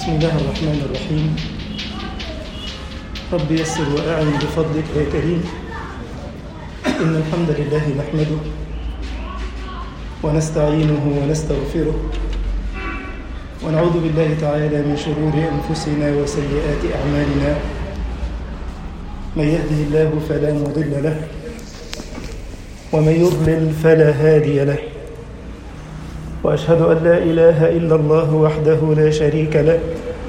بسم الله الرحمن الرحيم رب يسر وأعن بفضلك يا كريم إن الحمد لله نحمده ونستعينه ونستغفره ونعوذ بالله تعالى من شرور أنفسنا وسيئات أعمالنا من يهده الله فلا مضل له ومن يضلل فلا هادي له واشهد ان لا اله الا الله وحده لا شريك له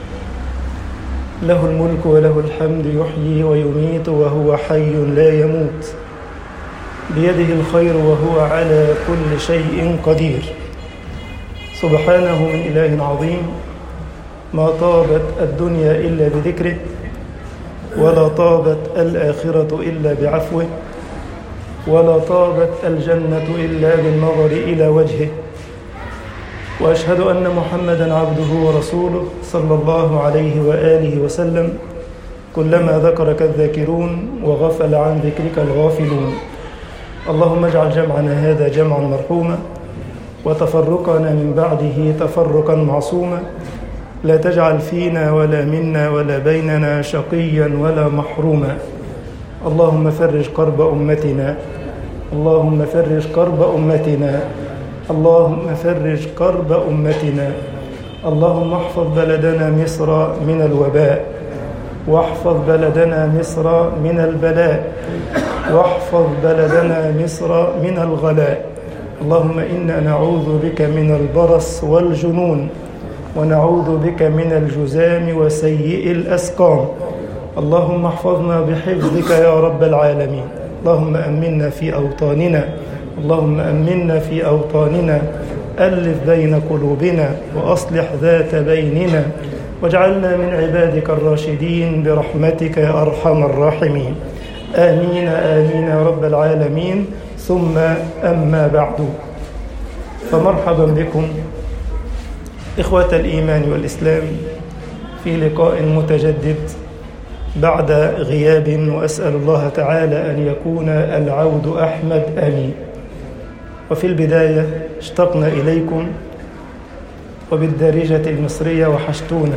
له الملك وله الحمد يحيي ويميت وهو حي لا يموت بيده الخير وهو على كل شيء قدير سبحانه من اله عظيم ما طابت الدنيا الا بذكره ولا طابت الاخره الا بعفوه ولا طابت الجنه الا بالنظر الى وجهه واشهد ان محمدا عبده ورسوله صلى الله عليه واله وسلم كلما ذكرك الذاكرون وغفل عن ذكرك الغافلون اللهم اجعل جمعنا هذا جمعا مرحوما وتفرقنا من بعده تفرقا معصوما لا تجعل فينا ولا منا ولا بيننا شقيا ولا محروما اللهم فرج كرب امتنا اللهم فرج كرب امتنا اللهم فرج كرب امتنا اللهم احفظ بلدنا مصر من الوباء واحفظ بلدنا مصر من البلاء واحفظ بلدنا مصر من الغلاء اللهم انا نعوذ بك من البرص والجنون ونعوذ بك من الجزام وسيء الاسقام اللهم احفظنا بحفظك يا رب العالمين اللهم امنا في اوطاننا اللهم امنا في اوطاننا الف بين قلوبنا واصلح ذات بيننا واجعلنا من عبادك الراشدين برحمتك يا ارحم الراحمين امين امين يا رب العالمين ثم اما بعد فمرحبا بكم اخوه الايمان والاسلام في لقاء متجدد بعد غياب واسال الله تعالى ان يكون العود احمد امين وفي البداية اشتقنا إليكم وبالدارجة المصرية وحشتونا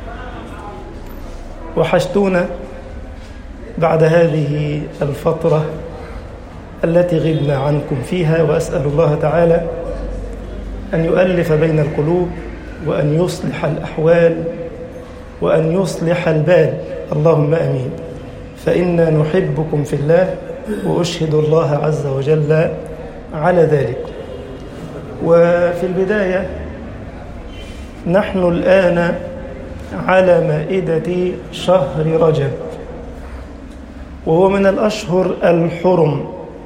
وحشتونا بعد هذه الفترة التي غبنا عنكم فيها وأسأل الله تعالى أن يؤلف بين القلوب وأن يصلح الأحوال وأن يصلح البال اللهم أمين فإنا نحبكم في الله وأشهد الله عز وجل على ذلك وفي البداية نحن الآن على مائدة شهر رجب وهو من الأشهر الحرم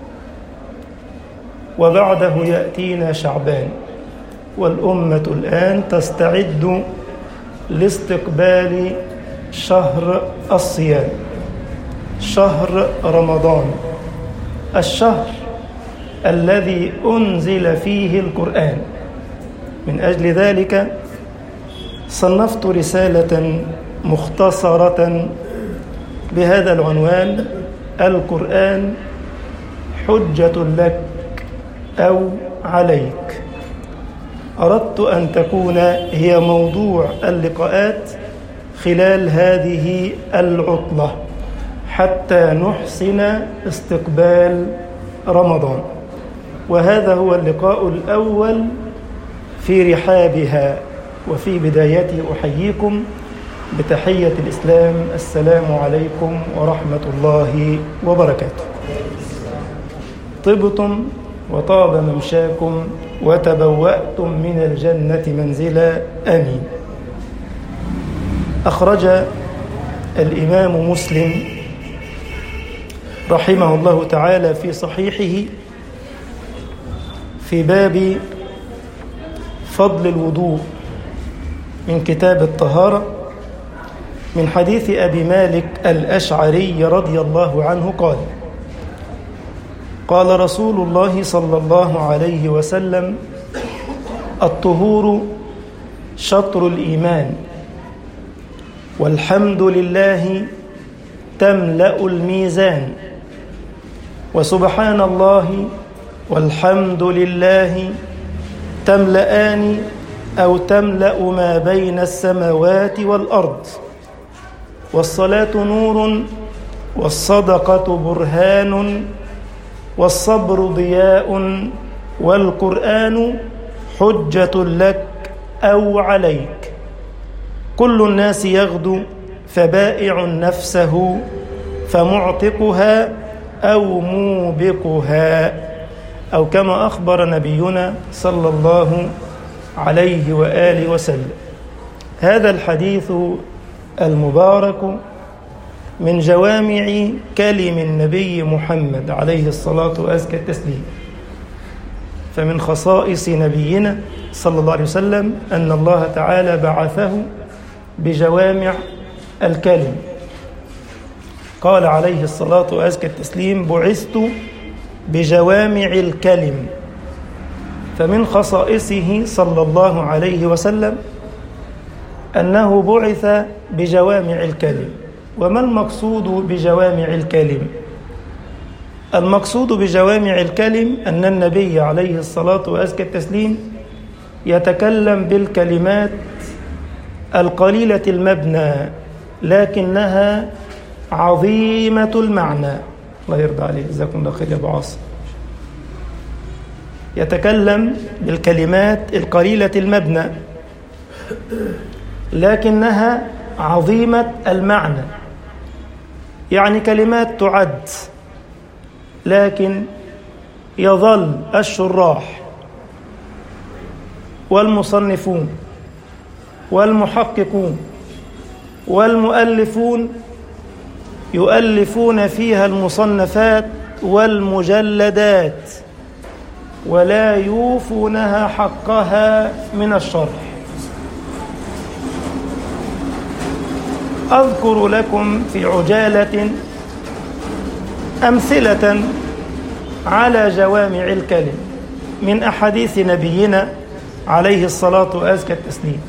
وبعده يأتينا شعبان والأمة الآن تستعد لاستقبال شهر الصيام شهر رمضان الشهر الذي انزل فيه القران من اجل ذلك صنفت رساله مختصره بهذا العنوان القران حجه لك او عليك اردت ان تكون هي موضوع اللقاءات خلال هذه العطله حتى نحسن استقبال رمضان وهذا هو اللقاء الأول في رحابها وفي بدايته أحييكم بتحية الإسلام السلام عليكم ورحمة الله وبركاته طبتم وطاب ممشاكم وتبوأتم من الجنة منزلا آمين أخرج الإمام مسلم رحمه الله تعالى في صحيحه في باب فضل الوضوء من كتاب الطهارة من حديث أبي مالك الأشعري رضي الله عنه قال قال رسول الله صلى الله عليه وسلم الطهور شطر الإيمان والحمد لله تملأ الميزان وسبحان الله والحمد لله تملأان أو تملأ ما بين السماوات والأرض والصلاة نور والصدقة برهان والصبر ضياء والقرآن حجة لك أو عليك كل الناس يغدو فبائع نفسه فمعتقها أو موبقها أو كما أخبر نبينا صلى الله عليه وآله وسلم هذا الحديث المبارك من جوامع كلم النبي محمد عليه الصلاة وأزكى التسليم فمن خصائص نبينا صلى الله عليه وسلم أن الله تعالى بعثه بجوامع الكلم قال عليه الصلاة وأزكى التسليم بعثت بجوامع الكلم فمن خصائصه صلى الله عليه وسلم أنه بعث بجوامع الكلم وما المقصود بجوامع الكلم المقصود بجوامع الكلم أن النبي عليه الصلاة وأزكى التسليم يتكلم بالكلمات القليلة المبنى لكنها عظيمة المعنى الله يرضى عليه جزاكم الله خير يا أبو عاصم يتكلم بالكلمات القليلة المبنى لكنها عظيمة المعنى يعني كلمات تعد لكن يظل الشراح والمصنفون والمحققون والمؤلفون يؤلفون فيها المصنفات والمجلدات ولا يوفونها حقها من الشرح أذكر لكم في عجالة أمثلة على جوامع الكلم من أحاديث نبينا عليه الصلاة وأزكى التسليم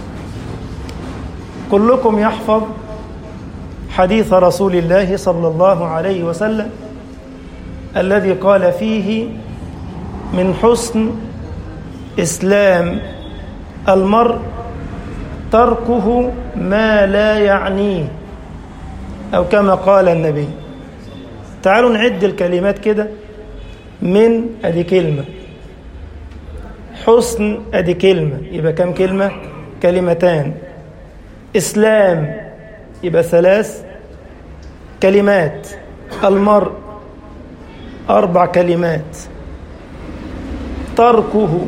كلكم يحفظ حديث رسول الله صلى الله عليه وسلم الذي قال فيه من حسن إسلام المرء تركه ما لا يعنيه أو كما قال النبي تعالوا نعد الكلمات كده من أدي كلمة حسن أدي كلمة يبقى كم كلمة كلمتان إسلام يبقى ثلاث كلمات المرء أربع كلمات تركه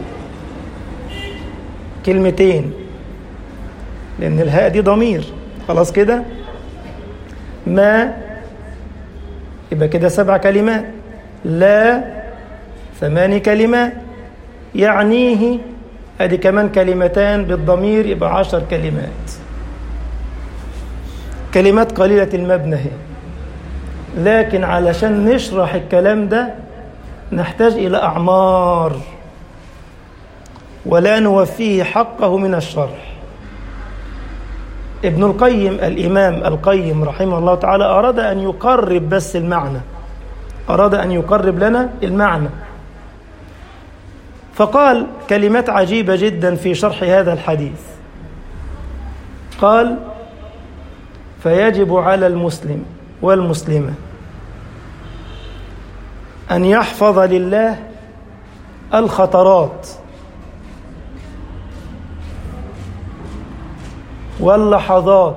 كلمتين لأن الهاء دي ضمير خلاص كده ما يبقى كده سبع كلمات لا ثماني كلمات يعنيه ادي كمان كلمتان بالضمير يبقى عشر كلمات كلمات قليلة المبنى هي لكن علشان نشرح الكلام ده نحتاج إلى أعمار ولا نوفيه حقه من الشرح ابن القيم الإمام القيم رحمه الله تعالى أراد أن يقرب بس المعنى أراد أن يقرب لنا المعنى فقال كلمات عجيبة جدا في شرح هذا الحديث قال فيجب على المسلم والمسلمة أن يحفظ لله الخطرات واللحظات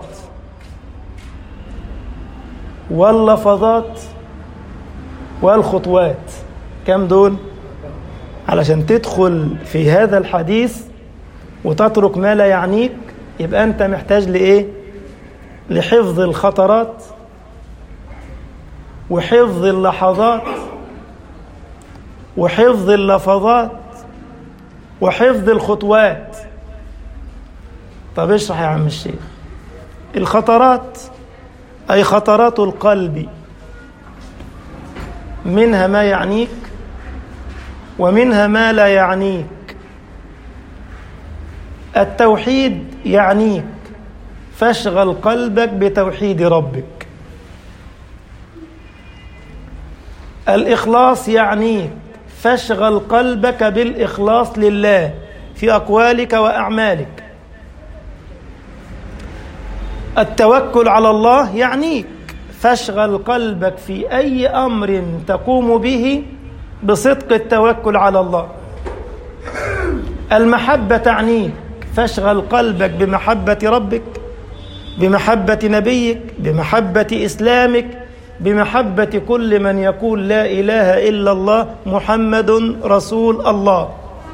واللفظات والخطوات كم دول علشان تدخل في هذا الحديث وتترك ما لا يعنيك يبقى أنت محتاج لإيه لحفظ الخطرات وحفظ اللحظات وحفظ اللفظات وحفظ الخطوات طب اشرح يا عم الشيخ الخطرات أي خطرات القلب منها ما يعنيك ومنها ما لا يعنيك التوحيد يعنيك فاشغل قلبك بتوحيد ربك الإخلاص يعنيك فاشغل قلبك بالإخلاص لله في أقوالك وأعمالك التوكل على الله يعنيك فاشغل قلبك في أي أمر تقوم به بصدق التوكل على الله المحبة تعنيك فاشغل قلبك بمحبة ربك بمحبة نبيك بمحبة إسلامك بمحبة كل من يقول لا إله إلا الله محمد رسول الله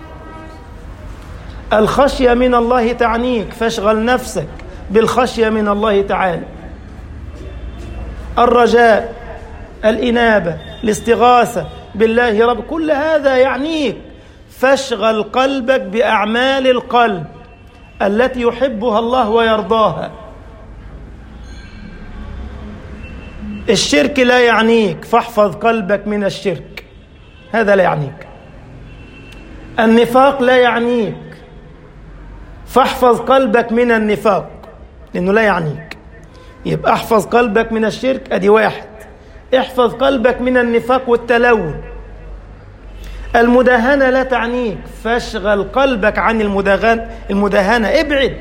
الخشية من الله تعنيك فاشغل نفسك بالخشية من الله تعالى الرجاء الإنابة الاستغاثة بالله رب كل هذا يعنيك فاشغل قلبك بأعمال القلب التي يحبها الله ويرضاها الشرك لا يعنيك فاحفظ قلبك من الشرك هذا لا يعنيك النفاق لا يعنيك فاحفظ قلبك من النفاق لأنه لا يعنيك يبقى احفظ قلبك من الشرك أدي واحد احفظ قلبك من النفاق والتلون المداهنة لا تعنيك فاشغل قلبك عن المداهنة المداهنة ابعد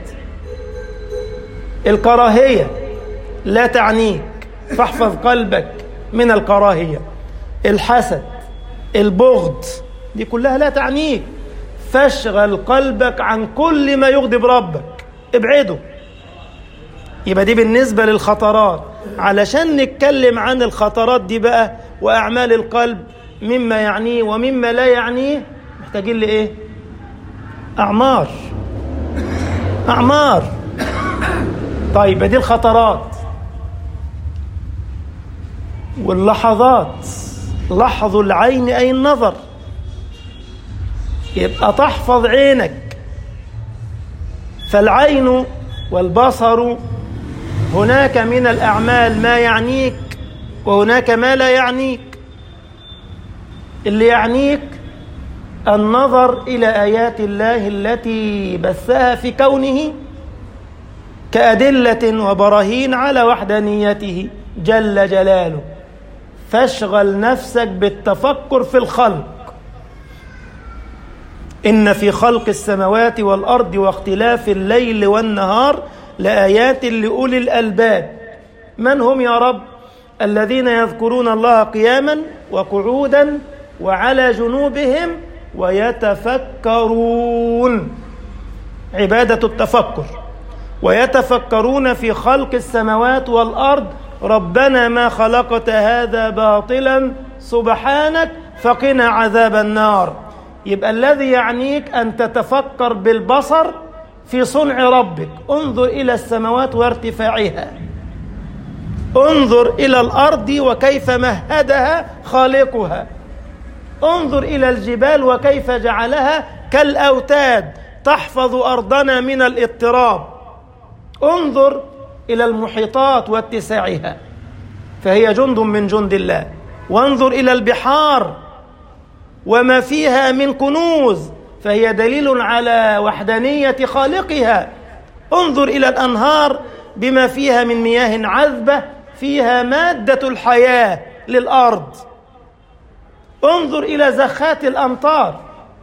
الكراهية لا تعنيك فاحفظ قلبك من الكراهية الحسد البغض دي كلها لا تعنيك فاشغل قلبك عن كل ما يغضب ربك ابعده يبقى دي بالنسبة للخطرات علشان نتكلم عن الخطرات دي بقى وأعمال القلب مما يعنيه ومما لا يعنيه محتاجين لإيه أعمار أعمار طيب دي الخطرات واللحظات لحظ العين أي النظر يبقى تحفظ عينك فالعين والبصر هناك من الأعمال ما يعنيك وهناك ما لا يعنيك اللي يعنيك النظر إلى آيات الله التي بثها في كونه كأدلة وبراهين على وحدانيته جل جلاله فاشغل نفسك بالتفكر في الخلق إن في خلق السماوات والأرض واختلاف الليل والنهار لآيات لأولي الألباب من هم يا رب الذين يذكرون الله قياما وقعودا وعلى جنوبهم ويتفكرون عبادة التفكر ويتفكرون في خلق السماوات والأرض ربنا ما خلقت هذا باطلا سبحانك فقنا عذاب النار يبقى الذي يعنيك أن تتفكر بالبصر في صنع ربك انظر إلى السماوات وارتفاعها انظر إلى الأرض وكيف مهدها خالقها انظر إلى الجبال وكيف جعلها كالأوتاد تحفظ أرضنا من الاضطراب انظر إلى المحيطات واتساعها فهي جند من جند الله وانظر إلى البحار وما فيها من كنوز فهي دليل على وحدانية خالقها انظر إلى الأنهار بما فيها من مياه عذبة فيها مادة الحياة للأرض انظر إلى زخات الأمطار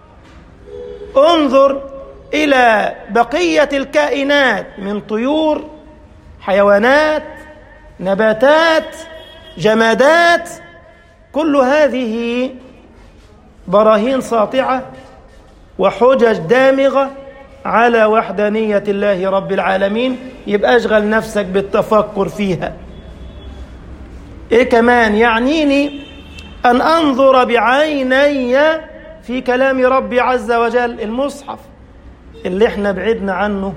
انظر إلى بقية الكائنات من طيور حيوانات نباتات جمادات كل هذه براهين ساطعة وحجج دامغة على وحدانية الله رب العالمين يبقى اشغل نفسك بالتفكر فيها ايه كمان يعنيني ان انظر بعيني في كلام ربي عز وجل المصحف اللي احنا بعدنا عنه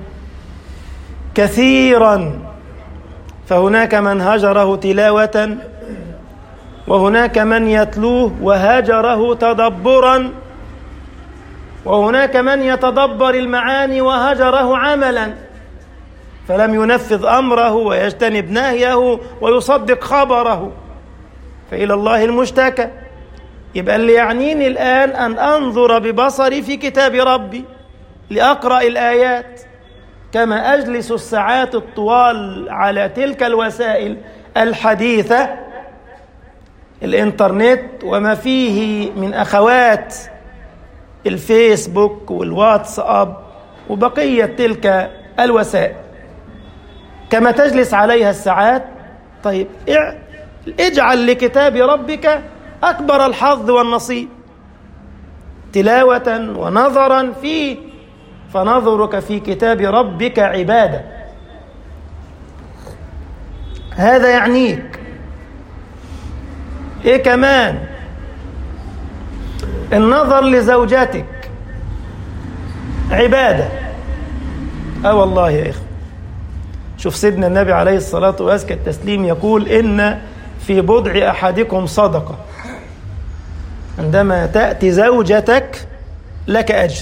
كثيرا فهناك من هجره تلاوة وهناك من يتلوه وهجره تدبرا وهناك من يتدبر المعاني وهجره عملا فلم ينفذ امره ويجتنب نهيه ويصدق خبره فالى الله المشتكى يبقى اللي يعنيني الان ان انظر ببصري في كتاب ربي لاقرا الايات كما اجلس الساعات الطوال على تلك الوسائل الحديثه الانترنت وما فيه من اخوات الفيسبوك والواتساب وبقية تلك الوسائل كما تجلس عليها الساعات طيب اجعل لكتاب ربك أكبر الحظ والنصيب تلاوة ونظرا فيه فنظرك في كتاب ربك عبادة هذا يعنيك ايه كمان النظر لزوجتك عبادة اه والله يا إخوة شوف سيدنا النبي عليه الصلاة وأزكى التسليم يقول إن في بضع أحدكم صدقة عندما تأتي زوجتك لك أجر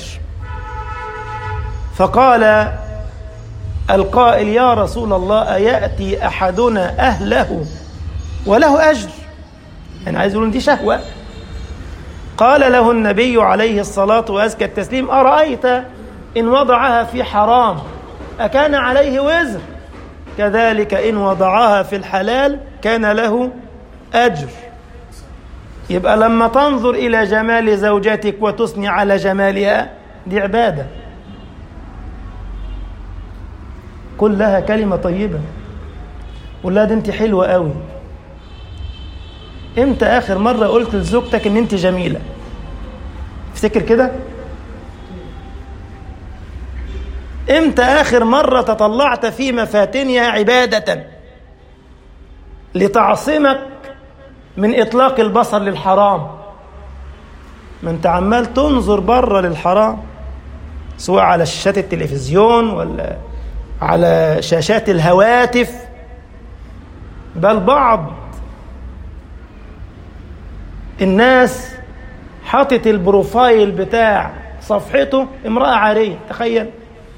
فقال القائل يا رسول الله أيأتي أحدنا أهله وله أجر يعني عايز يقول دي شهوة قال له النبي عليه الصلاة وأزكى التسليم أرأيت إن وضعها في حرام أكان عليه وزر كذلك إن وضعها في الحلال كان له أجر يبقى لما تنظر إلى جمال زوجتك وتثني على جمالها دي عبادة قل لها كلمة طيبة قول لها دي انت حلوة قوي امتى اخر مرة قلت لزوجتك ان انت جميلة افتكر كده امتى اخر مرة تطلعت في مفاتنها عبادة لتعصمك من اطلاق البصر للحرام ما انت عمال تنظر بره للحرام سواء على شاشات التلفزيون ولا على شاشات الهواتف بل بعض الناس حاطط البروفايل بتاع صفحته امرأة عارية تخيل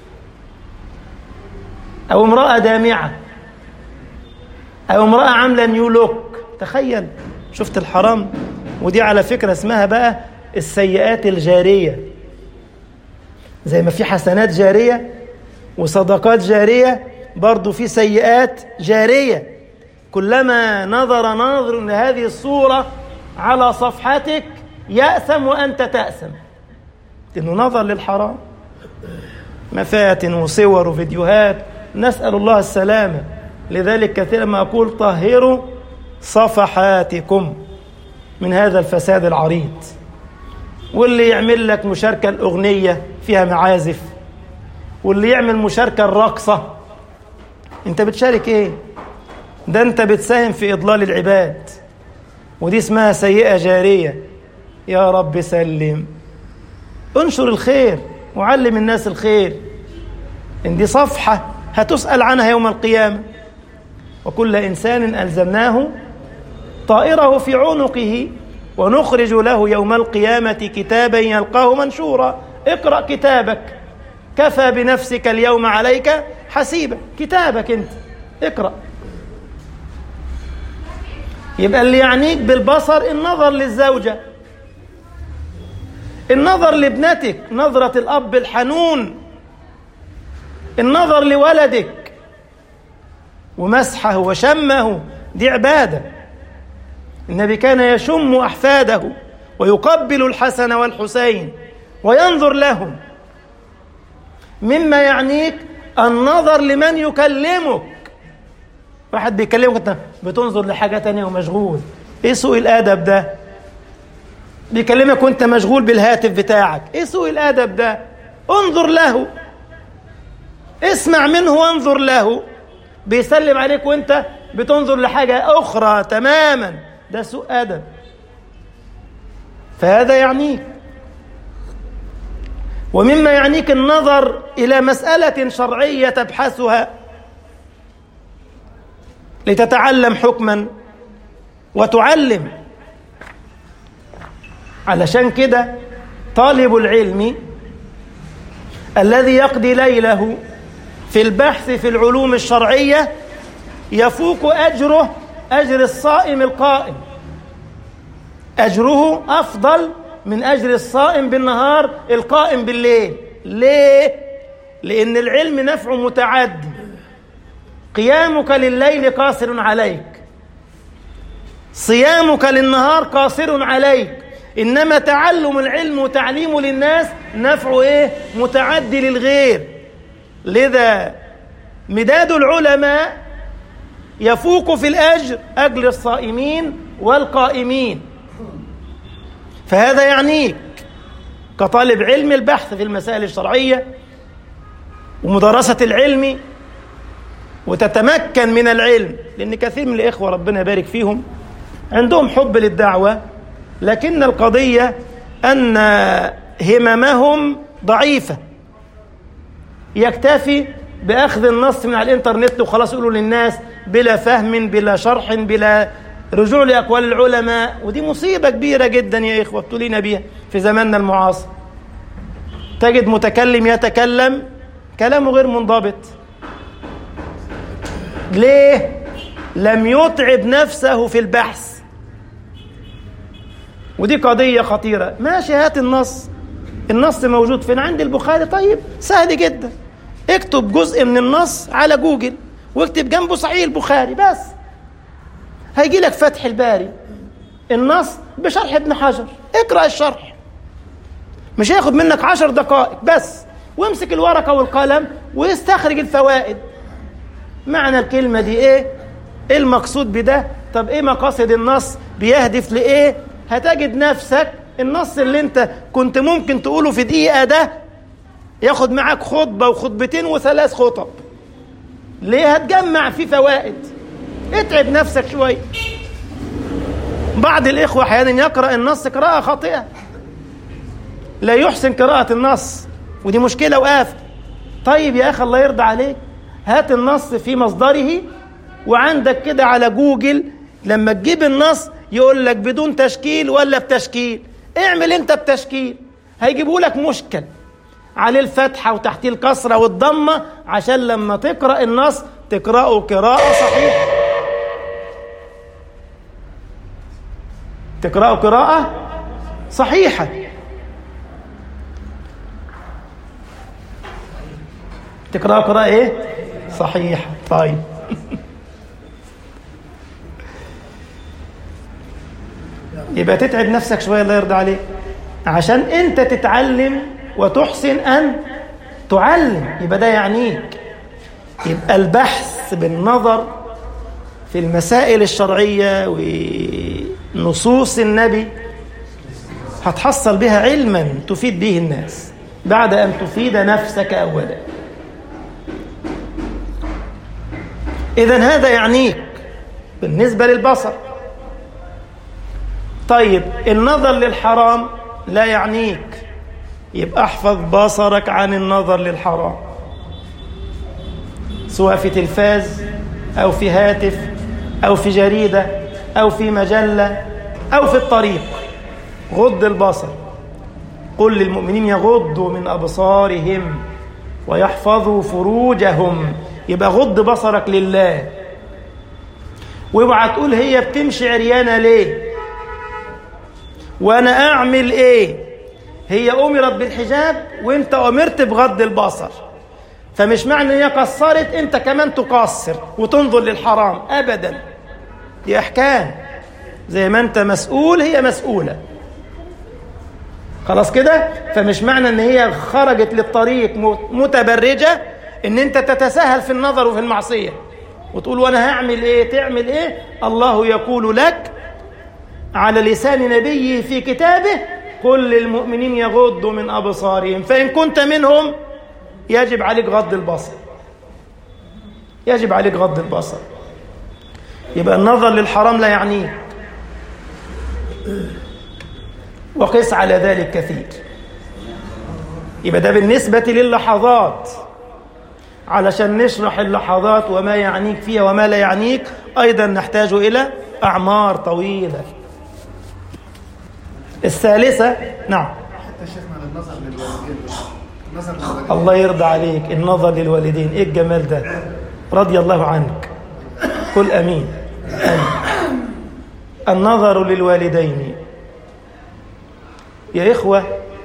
أو امرأة دامعة أو امرأة عاملة نيو لوك تخيل شفت الحرام ودي على فكرة اسمها بقى السيئات الجارية زي ما في حسنات جارية وصدقات جارية برضو في سيئات جارية كلما نظر ناظر لهذه الصورة على صفحتك يأثم وأنت تأثم إنه نظر للحرام مفاتن وصور وفيديوهات نسأل الله السلامة لذلك كثيرا ما أقول طهروا صفحاتكم من هذا الفساد العريض واللي يعمل لك مشاركة الأغنية فيها معازف واللي يعمل مشاركة الرقصة انت بتشارك ايه ده انت بتساهم في إضلال العباد ودي اسمها سيئة جارية يا رب سلم انشر الخير وعلم الناس الخير ان دي صفحة هتسأل عنها يوم القيامة وكل إنسان ألزمناه طائره في عنقه ونخرج له يوم القيامة كتابا يلقاه منشورا اقرأ كتابك كفى بنفسك اليوم عليك حسيبا كتابك انت اقرأ يبقى اللي يعنيك بالبصر النظر للزوجة النظر لابنتك نظرة الأب الحنون النظر لولدك ومسحه وشمه دي عبادة النبي كان يشم أحفاده ويقبل الحسن والحسين وينظر لهم مما يعنيك النظر لمن يكلمك واحد بيكلمك انت بتنظر لحاجة تانية ومشغول ايه سوء الادب ده بيكلمك وانت مشغول بالهاتف بتاعك ايه سوء الادب ده انظر له اسمع منه وانظر له بيسلم عليك وانت بتنظر لحاجة اخرى تماما ده سوء ادب فهذا يعنيك ومما يعنيك النظر الى مسألة شرعية تبحثها لتتعلم حكما وتعلم علشان كده طالب العلم الذي يقضي ليله في البحث في العلوم الشرعية يفوق أجره أجر الصائم القائم أجره أفضل من أجر الصائم بالنهار القائم بالليل ليه؟ لأن العلم نفع متعدي قيامك لليل قاصر عليك صيامك للنهار قاصر عليك إنما تعلم العلم وتعليمه للناس نفعه إيه متعدي للغير لذا مداد العلماء يفوق في الأجر أجر الصائمين والقائمين فهذا يعنيك كطالب علم البحث في المسائل الشرعية ومدارسة العلم وتتمكن من العلم لأن كثير من الإخوة ربنا يبارك فيهم عندهم حب للدعوة لكن القضية أن هممهم ضعيفة يكتفي بأخذ النص من على الإنترنت وخلاص يقولوا للناس بلا فهم بلا شرح بلا رجوع لأقوال العلماء ودي مصيبة كبيرة جدا يا إخوة ابتلينا بيها في زماننا المعاصر تجد متكلم يتكلم كلامه غير منضبط ليه؟ لم يتعب نفسه في البحث ودي قضية خطيرة ماشي هات النص النص موجود فين عند البخاري طيب سهل جدا اكتب جزء من النص على جوجل واكتب جنبه صحيح البخاري بس هيجي لك فتح الباري النص بشرح ابن حجر اقرأ الشرح مش هياخد منك عشر دقائق بس وامسك الورقة والقلم ويستخرج الفوائد معنى الكلمة دي ايه ايه المقصود بده طب ايه مقاصد النص بيهدف لايه هتجد نفسك النص اللي انت كنت ممكن تقوله في دقيقة ده ياخد معاك خطبة وخطبتين وثلاث خطب ليه هتجمع فيه فوائد اتعب نفسك شوية بعض الإخوة أحيانا يقرأ النص قراءة خاطئة لا يحسن قراءة النص ودي مشكلة وآفة طيب يا أخي الله يرضى عليك هات النص في مصدره وعندك كده على جوجل لما تجيب النص يقول لك بدون تشكيل ولا بتشكيل اعمل انت بتشكيل هيجيبوا لك مشكل عليه الفتحة وتحتيه الكسرة والضمة عشان لما تقرأ النص تقرأه قراءة صحيحة تقرأه قراءة صحيحة تقرأه قراءة ايه صحيحة طيب يبقى تتعب نفسك شوية الله يرضى عليك عشان انت تتعلم وتحسن ان تعلم يبقى ده يعنيك يبقى البحث بالنظر في المسائل الشرعية ونصوص النبي هتحصل بها علما تفيد به الناس بعد أن تفيد نفسك أولا إذا هذا يعنيك بالنسبة للبصر طيب النظر للحرام لا يعنيك يبقى احفظ بصرك عن النظر للحرام سواء في تلفاز أو في هاتف أو في جريدة أو في مجلة أو في الطريق غض البصر قل للمؤمنين يغضوا من أبصارهم ويحفظوا فروجهم يبقى غض بصرك لله واوعى تقول هي بتمشي عريانة ليه وانا اعمل ايه هي امرت بالحجاب وانت امرت بغض البصر فمش معنى ان هي قصرت انت كمان تقصر وتنظر للحرام ابدا دي احكام زي ما انت مسؤول هي مسؤوله خلاص كده فمش معنى ان هي خرجت للطريق متبرجه ان انت تتساهل في النظر وفي المعصيه وتقول وانا هعمل ايه تعمل ايه الله يقول لك على لسان نبيه في كتابه قل للمؤمنين يغضوا من ابصارهم فان كنت منهم يجب عليك غض البصر يجب عليك غض البصر يبقى النظر للحرام لا يعنيه وقس على ذلك كثير يبقى ده بالنسبة للحظات علشان نشرح اللحظات وما يعنيك فيها وما لا يعنيك أيضا نحتاج إلى أعمار طويلة الثالثة نعم حتى شيخنا للنظر للوالدين النظر للوالدين الله يرضى عليك النظر للوالدين ايه الجمال ده رضي الله عنك قل امين آمين. النظر للوالدين يا اخوه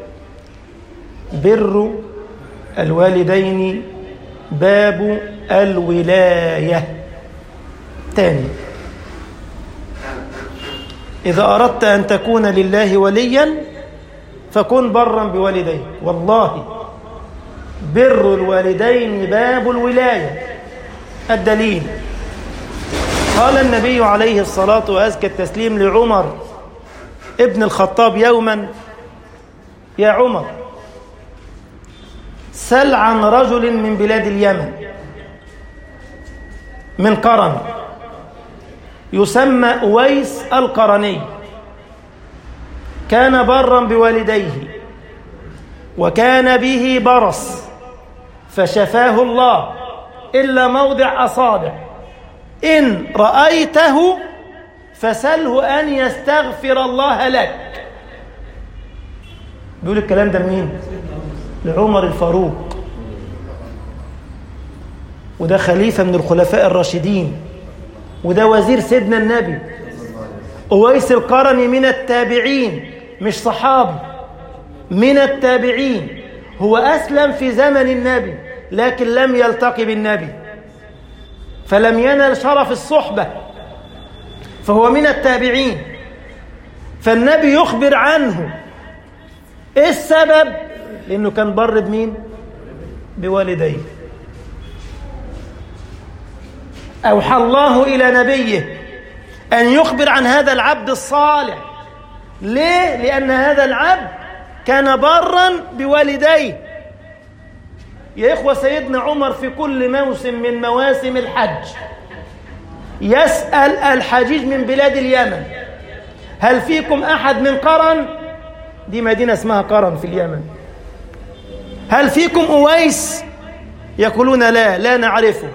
بر الوالدين باب الولايه تاني إذا أردت أن تكون لله وليا فكن برا بوالديك والله بر الوالدين باب الولاية الدليل قال النبي عليه الصلاة وأزكى التسليم لعمر ابن الخطاب يوما يا عمر سل عن رجل من بلاد اليمن من قرن يسمى أويس القرني كان برا بوالديه وكان به برص فشفاه الله إلا موضع أصابع إن رأيته فسله أن يستغفر الله لك بيقول الكلام ده لمين؟ لعمر الفاروق وده خليفة من الخلفاء الراشدين وده وزير سيدنا النبي أويس القرني من التابعين مش صحابي من التابعين هو أسلم في زمن النبي لكن لم يلتقي بالنبي فلم ينل شرف الصحبة فهو من التابعين فالنبي يخبر عنه ايه السبب لانه كان بر بمين بوالديه اوحى الله الى نبيه ان يخبر عن هذا العبد الصالح ليه لان هذا العبد كان برا بوالديه يا إخوة سيدنا عمر في كل موسم من مواسم الحج يسأل الحجيج من بلاد اليمن هل فيكم أحد من قرن دي مدينة اسمها قرن في اليمن هل فيكم أويس يقولون لا لا نعرفه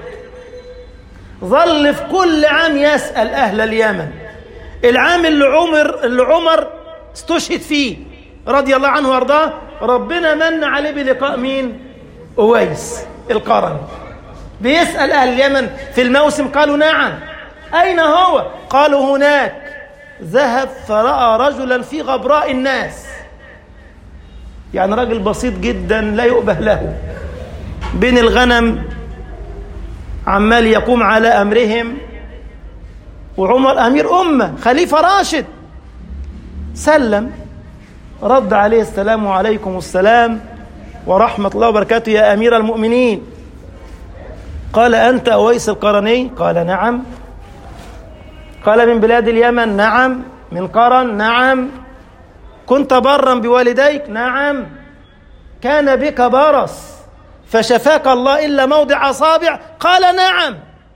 ظل في كل عام يسأل أهل اليمن العام اللي عمر اللي عمر استشهد فيه رضي الله عنه وارضاه ربنا من عليه بلقاء مين أويس القرني بيسأل أهل اليمن في الموسم قالوا نعم أين هو قالوا هناك ذهب فرأى رجلا في غبراء الناس يعني راجل بسيط جدا لا يؤبه له بين الغنم عمال يقوم على أمرهم وعمر أمير أمة خليفة راشد سلم رد عليه السلام عليكم السلام ورحمة الله وبركاته يا أمير المؤمنين قال أنت أويس القرني قال نعم قال من بلاد اليمن نعم من قرن نعم كنت برا بوالديك نعم كان بك برص فشفاك الله إلا موضع أصابع قال نعم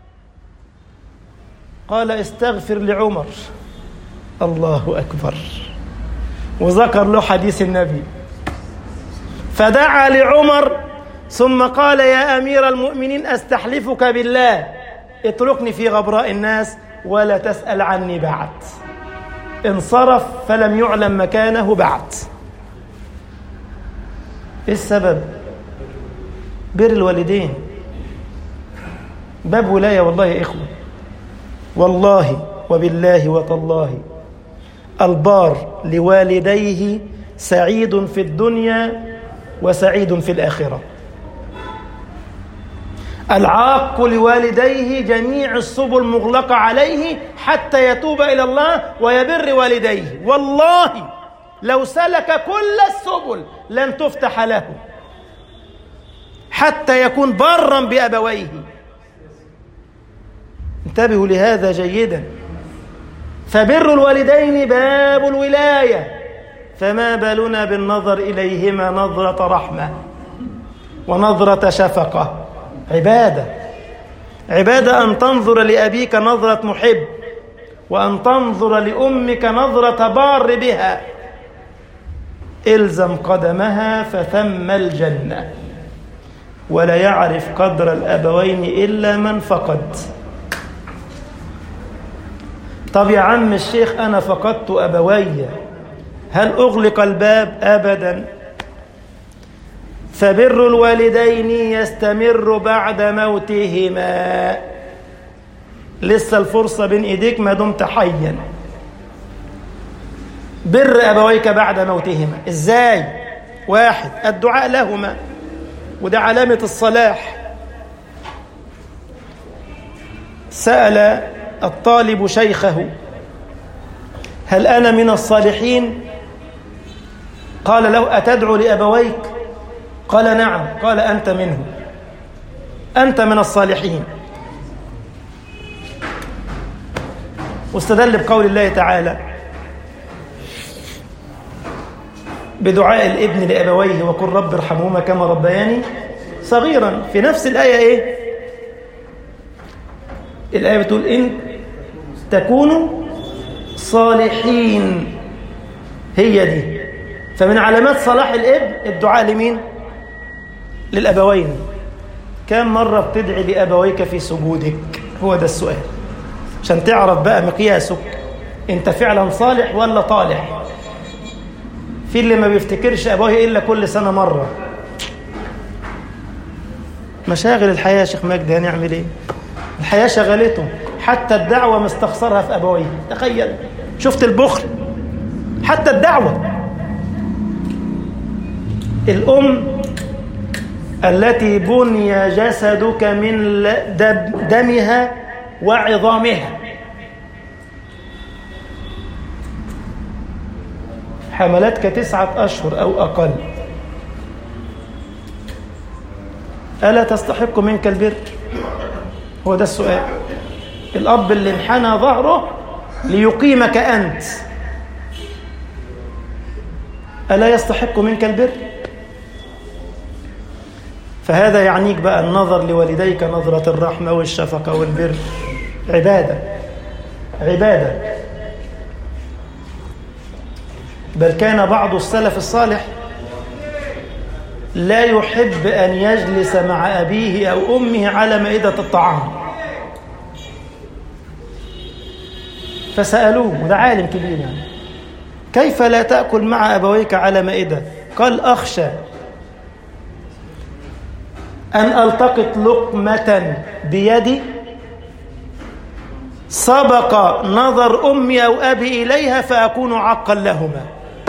قال استغفر لعمر الله أكبر وذكر له حديث النبي فدعا لعمر ثم قال يا أمير المؤمنين أستحلفك بالله اتركني في غبراء الناس ولا تسأل عني بعد انصرف فلم يعلم مكانه بعد ايه السبب بر الوالدين باب ولاية والله يا إخوة والله وبالله وتالله البار لوالديه سعيد في الدنيا وسعيد في الآخرة العاق لوالديه جميع السبل مغلقة عليه حتى يتوب إلى الله ويبر والديه والله لو سلك كل السبل لن تفتح له حتى يكون برا بأبويه انتبهوا لهذا جيدا فبر الوالدين باب الولايه فما بالنا بالنظر إليهما نظرة رحمة ونظرة شفقة عبادة عبادة أن تنظر لأبيك نظرة محب وأن تنظر لأمك نظرة بار بها إلزم قدمها فثم الجنة ولا يعرف قدر الأبوين إلا من فقد طب يا عم الشيخ أنا فقدت أبوي هل أغلق الباب أبدا فبر الوالدين يستمر بعد موتهما لسه الفرصة بين إيديك ما دمت حيا بر أبويك بعد موتهما إزاي واحد الدعاء لهما وده علامة الصلاح سأل الطالب شيخه هل أنا من الصالحين قال له أتدعو لأبويك قال نعم قال أنت منه أنت من الصالحين واستدل بقول الله تعالى بدعاء الابن لأبويه وقل رب ارحمهما كما ربياني صغيرا في نفس الآية إيه الآية بتقول إن تكونوا صالحين هي دي فمن علامات صلاح الابن الدعاء لمين للأبوين كم مرة بتدعي لأبويك في سجودك هو ده السؤال عشان تعرف بقى مقياسك انت فعلا صالح ولا طالح في اللي ما بيفتكرش أبويه إلا كل سنة مرة مشاغل الحياة يا شيخ مجدي هنعمل ايه الحياة شغلته حتى الدعوة مستخسرها في أبويه تخيل شفت البخل حتى الدعوة الأم التي بني جسدك من دمها وعظامها حملتك تسعة أشهر أو أقل ألا تستحق منك البر هو ده السؤال الأب اللي انحنى ظهره ليقيمك أنت ألا يستحق منك البر فهذا يعنيك بقى النظر لوالديك نظرة الرحمة والشفقة والبر عبادة عبادة بل كان بعض السلف الصالح لا يحب أن يجلس مع أبيه أو أمه على مائدة الطعام فسألوه وده عالم كبير يعني كيف لا تأكل مع أبويك على مائدة قال أخشى أن ألتقط لقمة بيدي سبق نظر أمي أو أبي إليها فأكون عقا لهما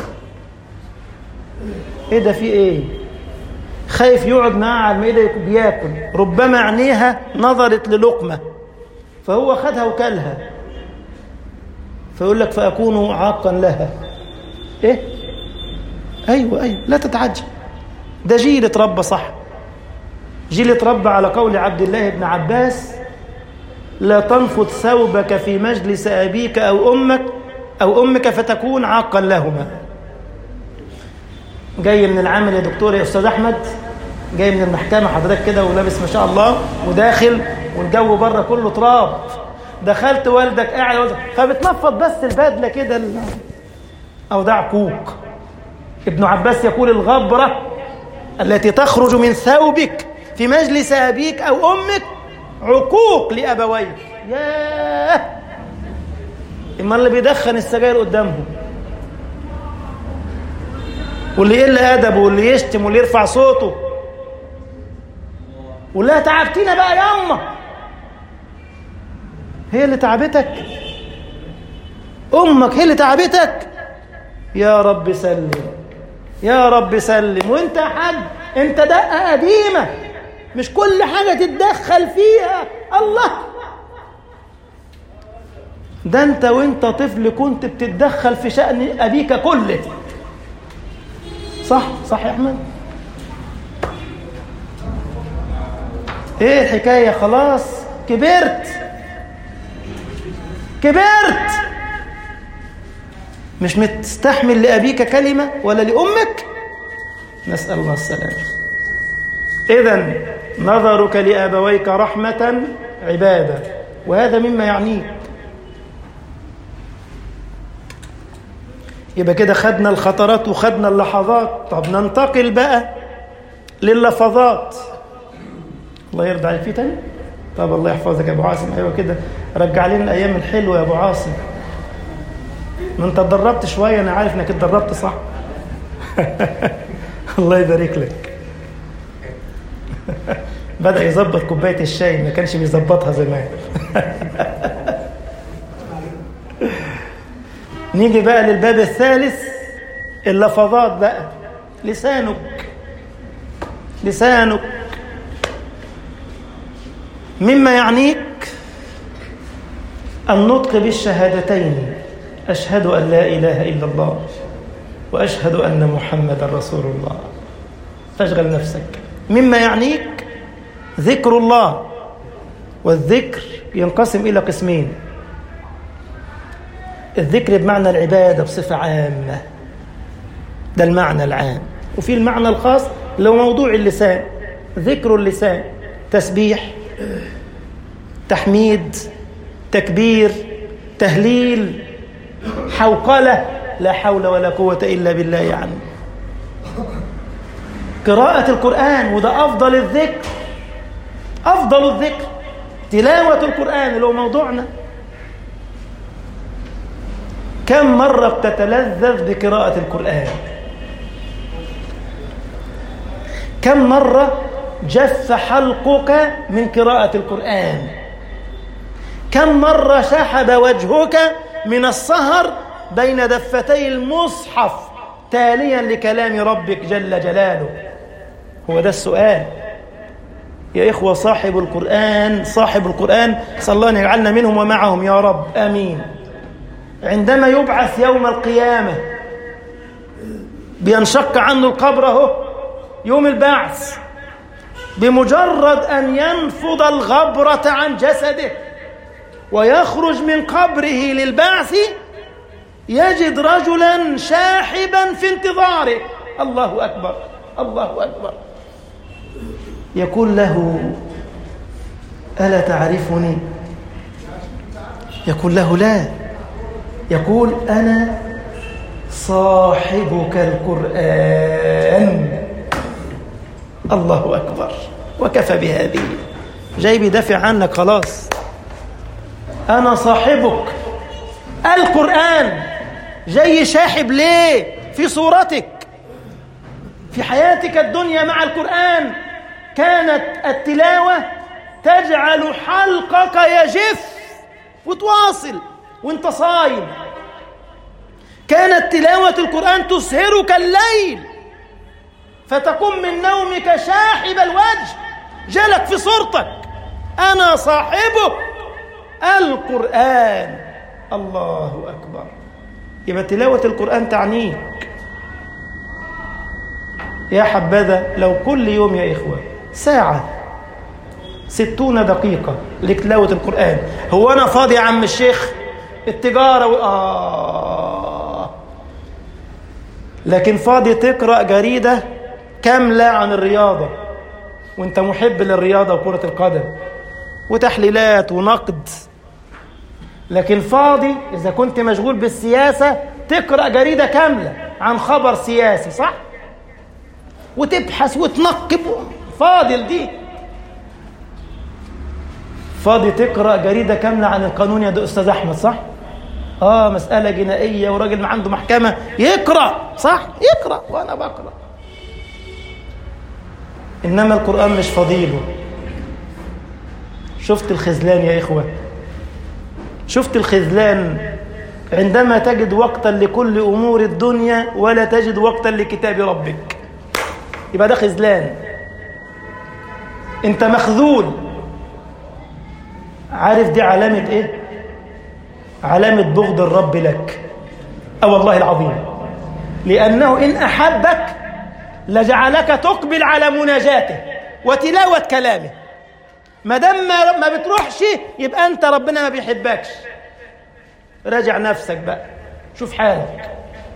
إيه ده في إيه خايف يقعد معاه على المائدة بياكل ربما عينيها نظرت للقمة فهو خدها وكلها فيقول لك فأكون عاقا لها إيه أيوة أيوة لا تتعجب ده جيل اتربى صح جيل اتربى على قول عبد الله بن عباس لا تنفض ثوبك في مجلس أبيك أو أمك أو أمك فتكون عاقا لهما جاي من العمل يا دكتور يا أستاذ أحمد جاي من المحكمة حضرتك كده ولابس ما شاء الله وداخل والجو بره كله تراب دخلت والدك قاعد والدك فبتنفض بس البدلة كده ال... أو ده عقوق ابن عباس يقول الغبرة التي تخرج من ثوبك في مجلس أبيك أو أمك عقوق لأبويك ياه إما اللي بيدخن السجاير قدامهم واللي يقل أدبه واللي يشتم واللي يرفع صوته ولا تعبتينا بقى يا أمه هي اللي تعبتك أمك هي اللي تعبتك يا رب سلم يا رب سلم وانت يا حاج انت دقة قديمة مش كل حاجة تتدخل فيها الله ده انت وانت طفل كنت بتتدخل في شأن أبيك كله صح صح يا أحمد ايه الحكاية خلاص كبرت كبرت مش متستحمل لأبيك كلمة ولا لأمك نسأل الله السلامة إذا نظرك لأبويك رحمة عبادة وهذا مما يعنيك يبقى كده خدنا الخطرات وخدنا اللحظات طب ننتقل بقى لللفظات الله يرضى عليك في تاني طب الله يحفظك يا ابو عاصم ايوه كده رجع لنا الايام الحلوه يا ابو عاصم ما انت اتدربت شويه انا عارف انك اتدربت صح الله يبارك لك بدأ يظبط كوباية الشاي ما كانش بيظبطها زمان نيجي بقى للباب الثالث اللفظات بقى لسانك لسانك مما يعنيك النطق بالشهادتين أشهد أن لا إله إلا الله وأشهد أن محمد رسول الله فاشغل نفسك مما يعنيك ذكر الله والذكر ينقسم إلى قسمين الذكر بمعنى العبادة بصفة عامة ده المعنى العام وفي المعنى الخاص اللي هو موضوع اللسان ذكر اللسان تسبيح تحميد تكبير تهليل حوقلة لا حول ولا قوة إلا بالله يعني قراءة القرآن وده أفضل الذكر أفضل الذكر تلاوة القرآن اللي هو موضوعنا كم مرة بتتلذذ بقراءة القرآن كم مرة جف حلقك من قراءة القرآن كم مرة شحب وجهك من السهر بين دفتي المصحف تاليا لكلام ربك جل جلاله هو ده السؤال يا إخوة صاحب القرآن صاحب القرآن صلى الله أن يجعلنا منهم ومعهم يا رب آمين عندما يبعث يوم القيامة بينشق عنه القبر اهو يوم البعث بمجرد أن ينفض الغبرة عن جسده ويخرج من قبره للبعث يجد رجلا شاحبا في انتظاره الله أكبر الله أكبر يقول له ألا تعرفني يقول له لا يقول أنا صاحبك القرآن الله أكبر وكفى بهذه جاي بيدافع عنك خلاص أنا صاحبك القرآن جاي شاحب ليه في صورتك في حياتك الدنيا مع القرآن كانت التلاوة تجعل حلقك يجف وتواصل وانت صايم كانت تلاوة القرآن تسهرك الليل فتقوم من نومك شاحب الوجه جلك في صورتك أنا صاحبك القرآن الله أكبر يبقى تلاوة القرآن تعنيك يا حبذا لو كل يوم يا إخوة ساعة ستون دقيقة لتلاوة القرآن هو أنا فاضي يا عم الشيخ التجارة و... آه لكن فاضي تقرأ جريدة كاملة عن الرياضة وانت محب للرياضة وكرة القدم وتحليلات ونقد لكن فاضي إذا كنت مشغول بالسياسة تقرأ جريدة كاملة عن خبر سياسي صح؟ وتبحث وتنقب فاضل دي فاضي تقرأ جريدة كاملة عن القانون يا أستاذ أحمد صح؟ آه مسألة جنائية وراجل ما عنده محكمة يقرأ صح؟ يقرأ وأنا بقرأ إنما القرآن مش فضيله شفت الخذلان يا إخوة شفت الخذلان عندما تجد وقتا لكل أمور الدنيا ولا تجد وقتا لكتاب ربك يبقى ده خذلان انت مخذول عارف دي علامة ايه علامة بغض الرب لك اه والله العظيم لأنه إن أحبك لجعلك تقبل على مناجاته وتلاوة كلامه ما دام ما ما بتروحش يبقى أنت ربنا ما بيحبكش راجع نفسك بقى شوف حالك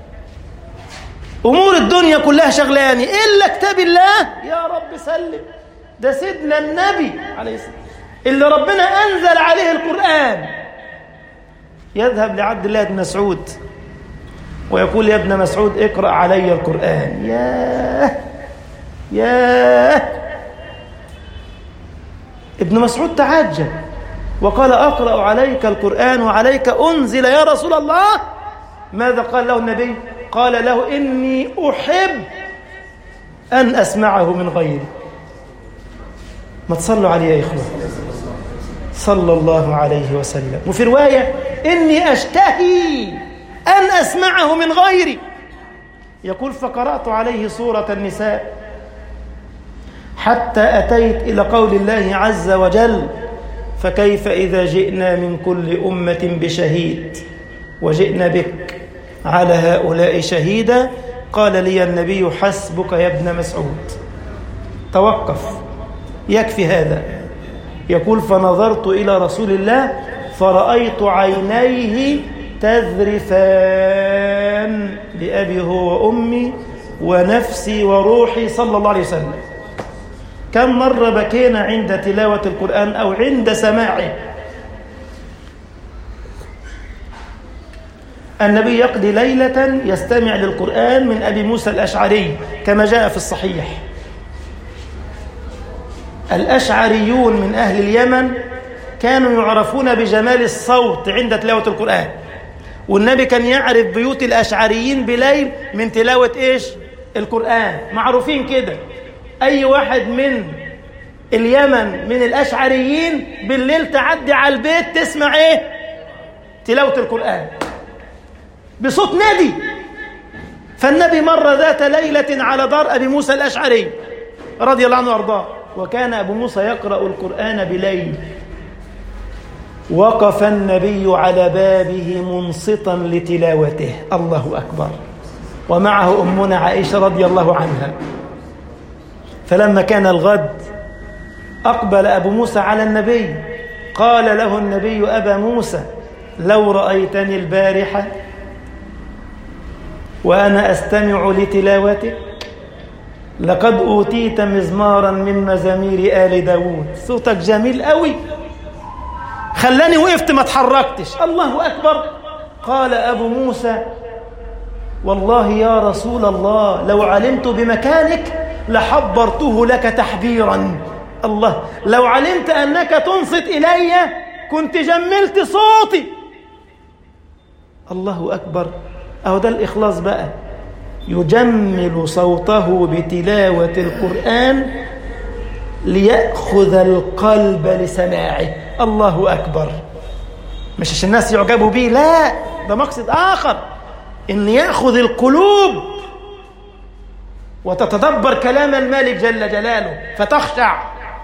أمور الدنيا كلها شغلاني إلا كتاب الله يا رب سلم ده سيدنا النبي عليه الصلاة اللي ربنا أنزل عليه القرآن يذهب لعبد الله بن مسعود ويقول يا ابن مسعود اقرأ علي القرآن ياه ياه ابن مسعود تعجب وقال أقرأ عليك القرآن وعليك أنزل يا رسول الله ماذا قال له النبي قال له إني أحب أن أسمعه من غيري ما تصلوا عليه يا إخوة صلى الله عليه وسلم وفي رواية إني أشتهي أن أسمعه من غيري يقول فقرأت عليه سورة النساء حتى أتيت إلى قول الله عز وجل فكيف إذا جئنا من كل أمة بشهيد وجئنا بك على هؤلاء شهيدا قال لي النبي حسبك يا ابن مسعود توقف يكفي هذا يقول فنظرت إلى رسول الله فرأيت عينيه تذرفان بأبي هو وأمي ونفسي وروحي صلى الله عليه وسلم كم مرة بكينا عند تلاوة القرآن أو عند سماعه النبي يقضي ليلة يستمع للقرآن من أبي موسى الأشعري كما جاء في الصحيح الأشعريون من أهل اليمن كانوا يعرفون بجمال الصوت عند تلاوة القرآن والنبي كان يعرف بيوت الأشعريين بليل من تلاوة إيش؟ القرآن معروفين كده أي واحد من اليمن من الأشعريين بالليل تعدي على البيت تسمع إيه؟ تلاوة القرآن بصوت نادي فالنبي مر ذات ليلة على دار أبي موسى الأشعري رضي الله عنه وأرضاه وكان أبو موسى يقرأ القرآن بليل وقف النبي على بابه منصتا لتلاوته الله أكبر ومعه أمنا عائشة رضي الله عنها فلما كان الغد أقبل أبو موسى على النبي قال له النبي أبا موسى لو رأيتني البارحة وأنا أستمع لتلاوتك لقد أوتيت مزمارا من مزامير آل داود صوتك جميل قوي خلاني وقفت ما اتحركتش الله أكبر قال أبو موسى والله يا رسول الله لو علمت بمكانك لحبرته لك تحبيرا الله لو علمت أنك تنصت إلي كنت جملت صوتي الله أكبر أهو ده الإخلاص بقى يجمل صوته بتلاوة القرآن ليأخذ القلب لسماعه الله أكبر مش عشان الناس يعجبوا بيه لا ده مقصد آخر إن يأخذ القلوب وتتدبر كلام الملك جل جلاله فتخشع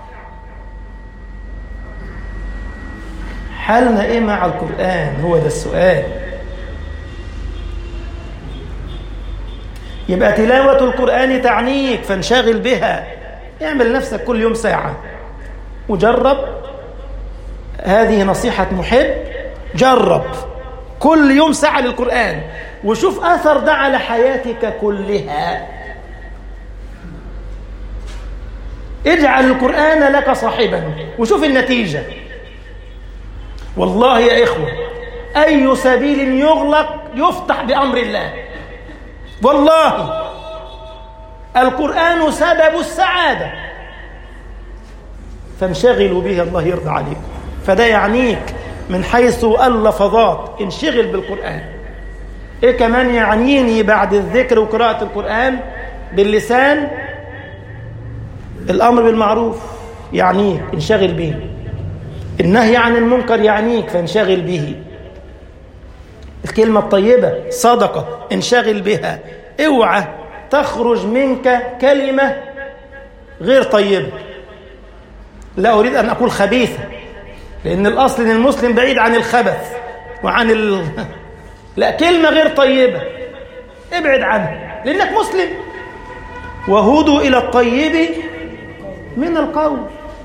حالنا إيه مع القرآن هو ده السؤال يبقى تلاوة القرآن تعنيك فانشغل بها اعمل نفسك كل يوم ساعة وجرب هذه نصيحة محب جرب كل يوم ساعة للقرآن وشوف أثر ده على حياتك كلها اجعل القرآن لك صاحبا وشوف النتيجة والله يا إخوة أي سبيل يغلق يفتح بأمر الله والله القرآن سبب السعادة فانشغلوا به الله يرضى عليكم فده يعنيك من حيث اللفظات انشغل بالقرآن ايه كمان يعنيني بعد الذكر وقراءة القرآن باللسان الأمر بالمعروف يعنيك انشغل به النهي عن المنكر يعنيك فانشغل به الكلمة الطيبة صدقة انشغل بها اوعى تخرج منك كلمة غير طيبة لا أريد أن أقول خبيثة لأن الأصل أن المسلم بعيد عن الخبث وعن ال... لا كلمة غير طيبة ابعد عنها لأنك مسلم وهدوا إلى الطيب من القول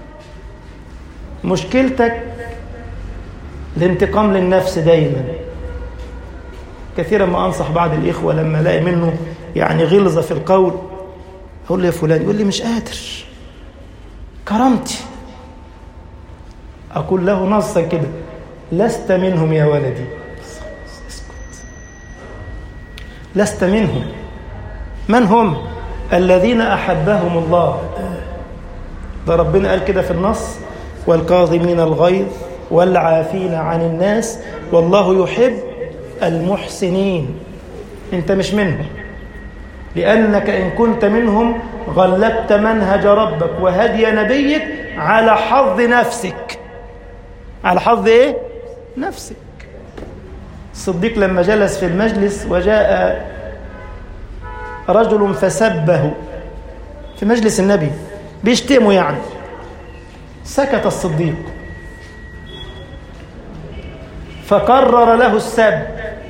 مشكلتك الانتقام للنفس دايما كثيرا ما أنصح بعض الإخوة لما ألاقي منه يعني غلظة في القول أقول له يا فلان يقول لي مش قادر كرامتي أقول له نصا كده لست منهم يا ولدي اسكت لست منهم من هم الذين أحبهم الله ده ربنا قال كده في النص والكاظمين الغيظ والعافين عن الناس والله يحب المحسنين انت مش منهم لأنك إن كنت منهم غلبت منهج ربك وهدي نبيك على حظ نفسك على حظ إيه؟ نفسك الصديق لما جلس في المجلس وجاء رجل فسبه في مجلس النبي بيشتمه يعني سكت الصديق فقرر له السب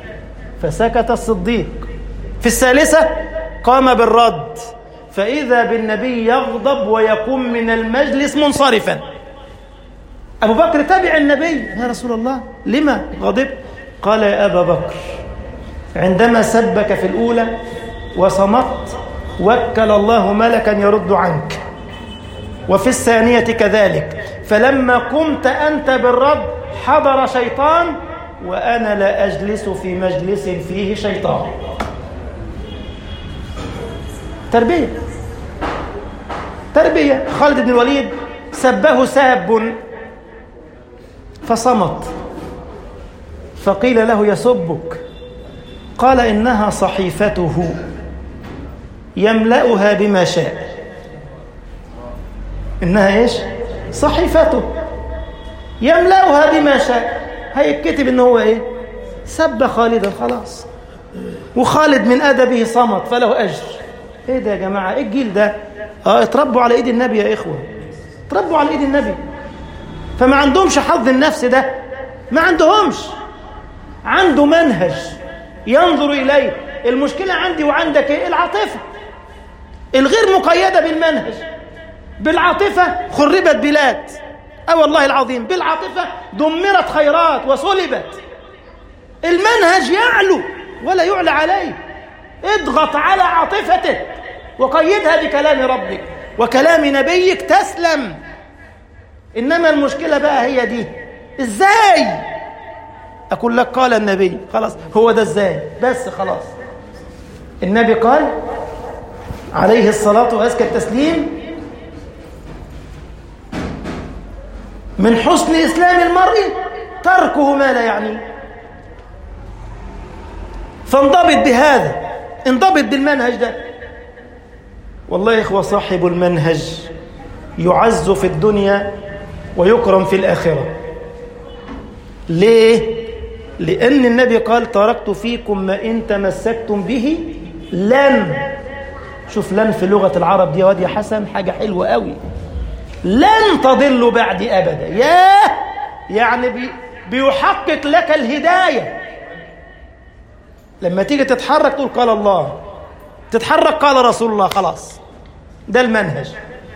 فسكت الصديق في الثالثة قام بالرد فإذا بالنبي يغضب ويقوم من المجلس منصرفا أبو بكر تبع النبي يا رسول الله لما غضبت قال يا أبا بكر عندما سبك في الأولى وصمت وكل الله ملكا يرد عنك وفي الثانية كذلك فلما قمت أنت بالرد حضر شيطان وأنا لا أجلس في مجلس فيه شيطان تربية تربية خالد بن الوليد سبه ساب فصمت فقيل له يسبك قال إنها صحيفته يملأها بما شاء إنها إيش صحيفته يملأها بما شاء هيكتب إن هو إيه سب خالدا خلاص وخالد من أدبه صمت فله أجر إيه ده يا جماعة إيه الجيل ده آه اتربوا على إيد النبي يا إخوة اتربوا على إيد النبي فما عندهمش حظ النفس ده ما عندهمش عنده منهج ينظر إليه المشكلة عندي وعندك إيه العاطفة الغير مقيدة بالمنهج بالعاطفة خربت بلاد أه والله العظيم بالعاطفة دمرت خيرات وصلبت المنهج يعلو ولا يعلى عليه اضغط على عاطفتك وقيدها بكلام ربك وكلام نبيك تسلم إنما المشكلة بقى هي دي إزاي أقول لك قال النبي خلاص هو ده إزاي بس خلاص النبي قال عليه الصلاة وأزكى التسليم من حسن إسلام المرء تركه ما لا يعنيه فانضبط بهذا انضبط بالمنهج ده والله يا إخوة صاحب المنهج يعز في الدنيا ويكرم في الآخرة ليه؟ لأن النبي قال تركت فيكم ما إن تمسكتم به لن شوف لن في لغة العرب دي واد يا حسن حاجة حلوة قوي لن تضلوا بعدي أبدا ياه يعني بي بيحقق لك الهداية لما تيجي تتحرك تقول قال الله تتحرك قال رسول الله خلاص ده المنهج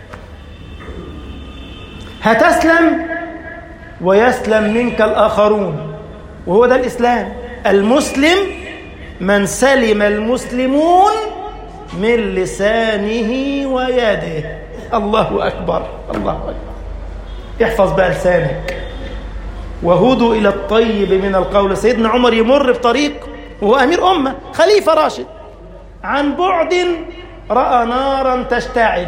هتسلم ويسلم منك الآخرون وهو ده الإسلام المسلم من سلم المسلمون من لسانه ويده الله أكبر الله أكبر احفظ بقى لسانك وهدوا إلى الطيب من القول سيدنا عمر يمر بطريق وهو أمير أمة خليفة راشد عن بعد رأى نارا تشتعل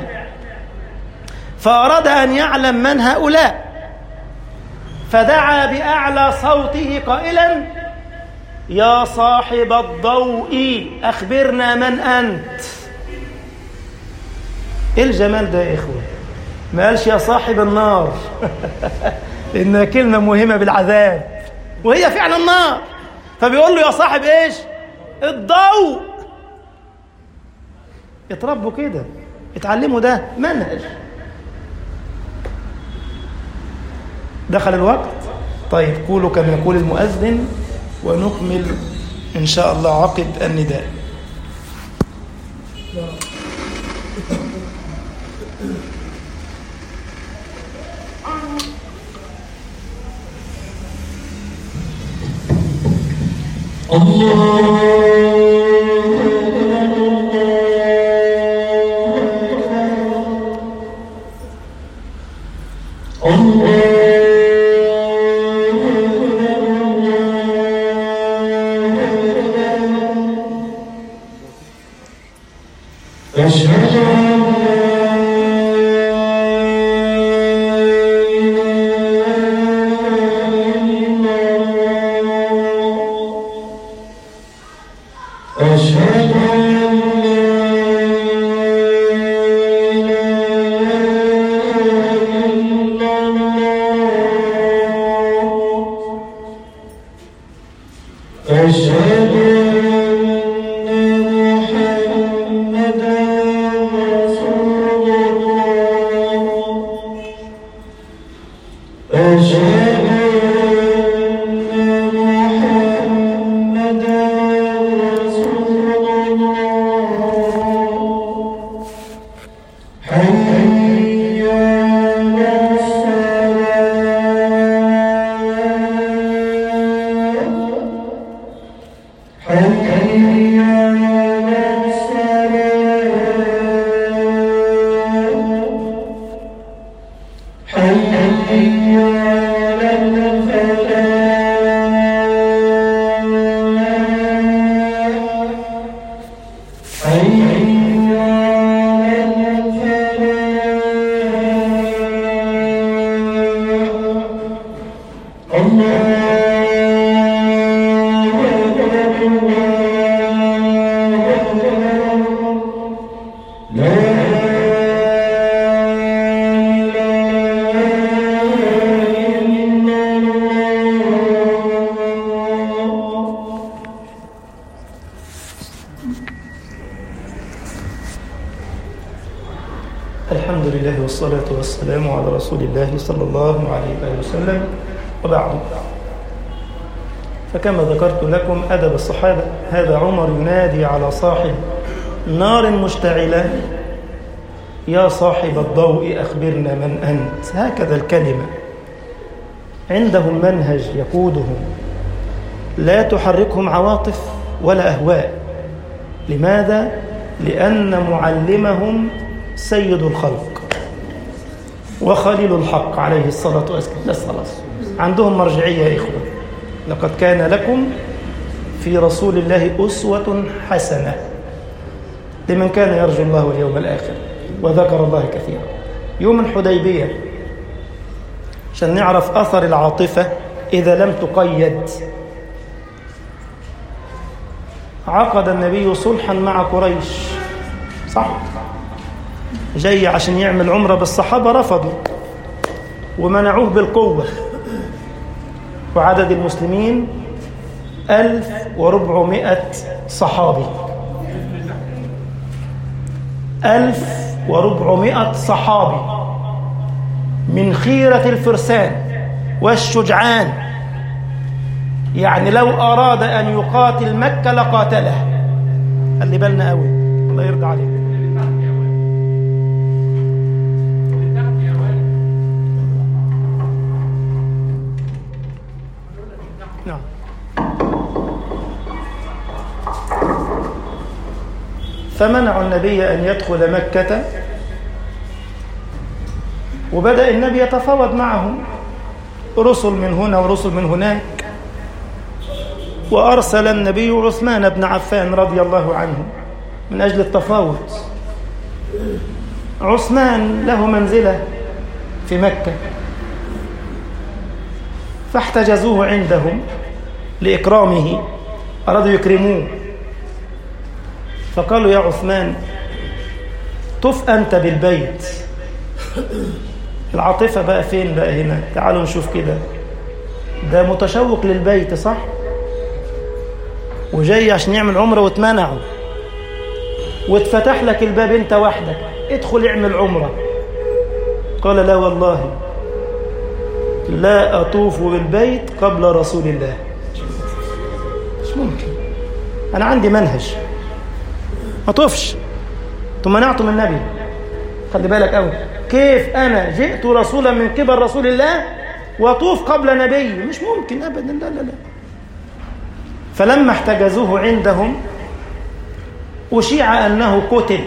فأراد أن يعلم من هؤلاء فدعا بأعلى صوته قائلا يا صاحب الضوء أخبرنا من أنت إيه الجمال ده يا إخوة ما قالش يا صاحب النار إنها كلمة مهمة بالعذاب وهي فعلا النار فبيقول له يا صاحب إيش الضوء اتربوا كده اتعلموا ده منهج دخل الوقت طيب قولوا كما يقول المؤذن ونكمل إن شاء الله عقب النداء أشهد أن محمدا الحمد لله والصلاة والسلام على رسول الله صلى الله عليه وآله وسلم وبعد فكما ذكرت لكم أدب الصحابة هذا عمر ينادي على صاحب نار مشتعلة يا صاحب الضوء أخبرنا من أنت هكذا الكلمة عندهم منهج يقودهم لا تحركهم عواطف ولا أهواء لماذا؟ لأن معلمهم سيد الخلق وخليل الحق عليه الصلاة والسلام بس خلاص عندهم مرجعية يا إخوة لقد كان لكم في رسول الله أسوة حسنة لمن كان يرجو الله واليوم الآخر وذكر الله كثيرا يوم الحديبية عشان نعرف أثر العاطفة إذا لم تقيد عقد النبي صلحا مع قريش صح جاي عشان يعمل عمرة بالصحابة رفضوا ومنعوه بالقوة وعدد المسلمين ألف وربعمائة صحابي ألف وربعمائة صحابي من خيرة الفرسان والشجعان يعني لو أراد أن يقاتل مكة لقاتله خلي بالنا قوي الله يرضى عليك نعم فمنعوا النبي أن يدخل مكة وبدأ النبي يتفاوض معهم رسل من هنا ورسل من هناك وأرسل النبي عثمان بن عفان رضي الله عنه من أجل التفاوض عثمان له منزلة في مكة فاحتجزوه عندهم لإكرامه أرادوا يكرموه فقالوا يا عثمان طف أنت بالبيت العاطفة بقى فين بقى هنا تعالوا نشوف كده ده متشوق للبيت صح وجاي عشان يعمل عمرة واتمنعوا واتفتح لك الباب انت وحدك ادخل اعمل عمرة قال لا والله لا أطوف بالبيت قبل رسول الله مش ممكن أنا عندي منهج ما طوفش ثم منعتم النبي خلي بالك قوي كيف أنا جئت رسولا من قبل رسول الله وأطوف قبل نبي مش ممكن أبدا لا لا لا فلما احتجزوه عندهم أشيع أنه قتل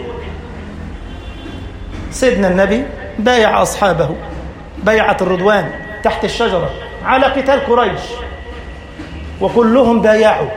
سيدنا النبي بايع أصحابه بيعة الرضوان تحت الشجرة على قتال قريش وكلهم بايعوا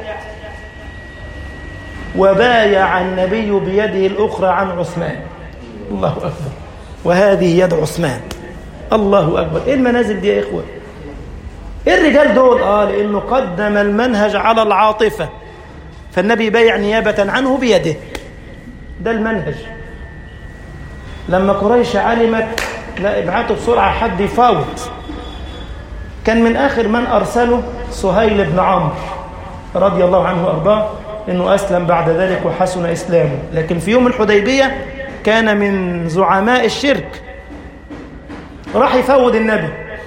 وبايع النبي بيده الأخرى عن عثمان الله أكبر وهذه يد عثمان الله أكبر إيه المنازل دي يا إخوة إيه الرجال دول آه لأنه قدم المنهج على العاطفة فالنبي بايع نيابة عنه بيده ده المنهج لما قريش علمت لا ابعتوا بسرعة حد يفاوض كان من آخر من أرسله سهيل بن عمرو رضي الله عنه وأرضاه إنه أسلم بعد ذلك وحسن إسلامه لكن في يوم الحديبية كان من زعماء الشرك راح يفوض النبي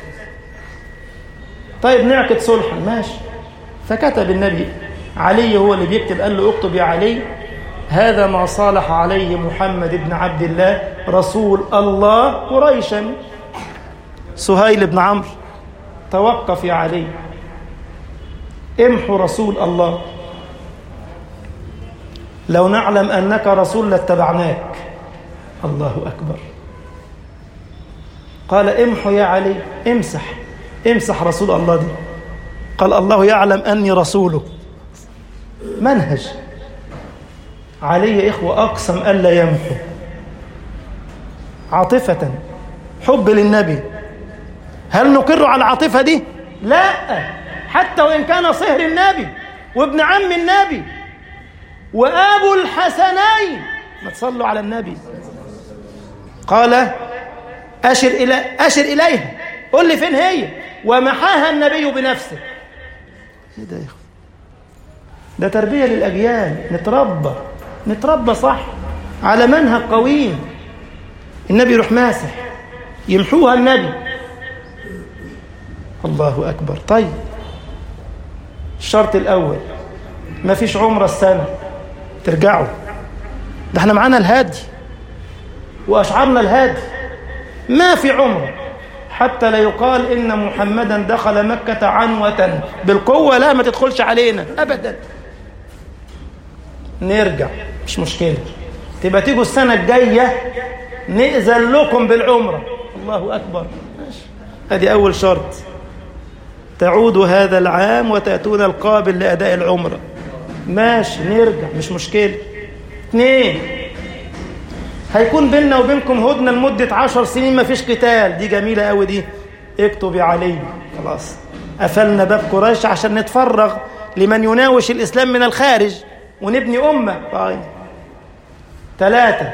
طيب نعقد صلحا ماشي فكتب النبي علي هو اللي بيكتب قال له اكتب يا علي هذا ما صالح عليه محمد بن عبد الله رسول الله قريشا سهيل بن عمرو توقف يا علي امحو رسول الله لو نعلم أنك رسول لاتبعناك الله أكبر قال امحو يا علي امسح امسح رسول الله دي قال الله يعلم أني رسوله منهج علي يا إخوة أقسم ألا يمحو عاطفة حب للنبي هل نقر على العاطفة دي؟ لا حتى وإن كان صهر النبي وابن عم النبي وأبو الحسنين ما تصلوا على النبي قال أشر إلى أشر إليها قل لي فين هي ومحاها النبي بنفسه ايه ده يا اخوان ده تربية للأجيال نتربى نتربى صح على منهج قويم النبي يروح ماسح يمحوها النبي الله أكبر طيب الشرط الأول ما فيش عمرة السنة ترجعوا ده احنا معانا الهادي وأشعرنا الهادي ما في عمرة حتى لا يقال إن محمدا دخل مكة عنوة بالقوة لا ما تدخلش علينا أبدا نرجع مش مشكلة تبقى تيجوا السنة الجاية نأذن لكم بالعمرة الله أكبر ماشي هذه أول شرط تعود هذا العام وتأتون القابل لأداء العمرة ماشي نرجع مش مشكلة اثنين هيكون بيننا وبينكم هدنة لمدة عشر سنين ما فيش قتال دي جميلة قوي دي اكتبي علي خلاص قفلنا باب قريش عشان نتفرغ لمن يناوش الإسلام من الخارج ونبني أمة طيب ثلاثة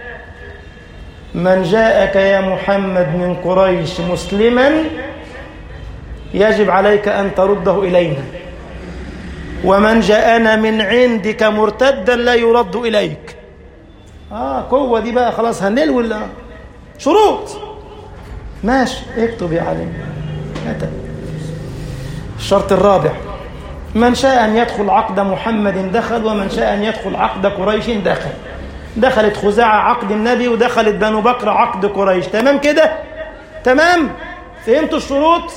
من جاءك يا محمد من قريش مسلما يجب عليك أن ترده إلينا ومن جاءنا من عندك مرتدا لا يرد إليك آه قوة دي بقى خلاص هنلوي ولا شروط ماشي اكتب يا علي كتب الشرط الرابع من شاء أن يدخل عقد محمد دخل ومن شاء أن يدخل عقد قريش دخل دخلت خزاعة عقد النبي ودخلت بنو بكر عقد قريش تمام كده تمام فهمتوا الشروط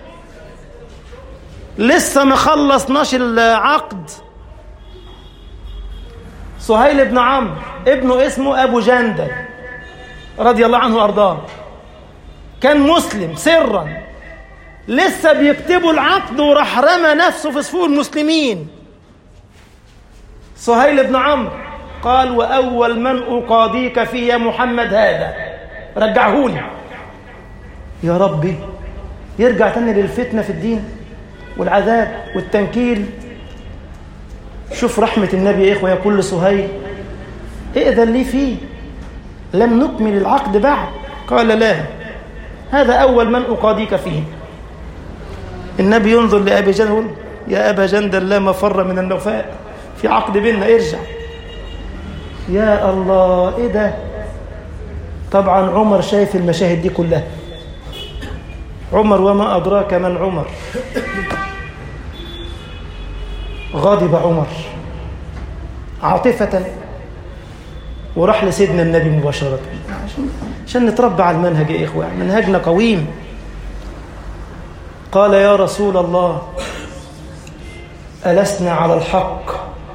لسه مخلص ناش العقد سهيل بن عمرو ابنه اسمه ابو جندل رضي الله عنه وارضاه كان مسلم سرا لسه بيكتبوا العقد وراح رمى نفسه في صفوف المسلمين سهيل بن عمرو قال واول من اقاضيك فيه يا محمد هذا رجعهولي يا ربي يرجع تاني للفتنه في الدين والعذاب والتنكيل شوف رحمة النبي يا إخوة يقول لسهيل ائذن لي فيه لم نكمل العقد بعد قال لا هذا أول من أقاضيك فيه النبي ينظر لأبي جندل يا أبا جندل لا مفر من النفاء في عقد بيننا ارجع يا الله إيه ده طبعا عمر شايف المشاهد دي كلها عمر وما أدراك من عمر غضب عمر عاطفة وراح لسيدنا النبي مباشرة عشان, عشان نتربى على المنهج يا إخوة منهجنا قويم قال يا رسول الله ألسنا على الحق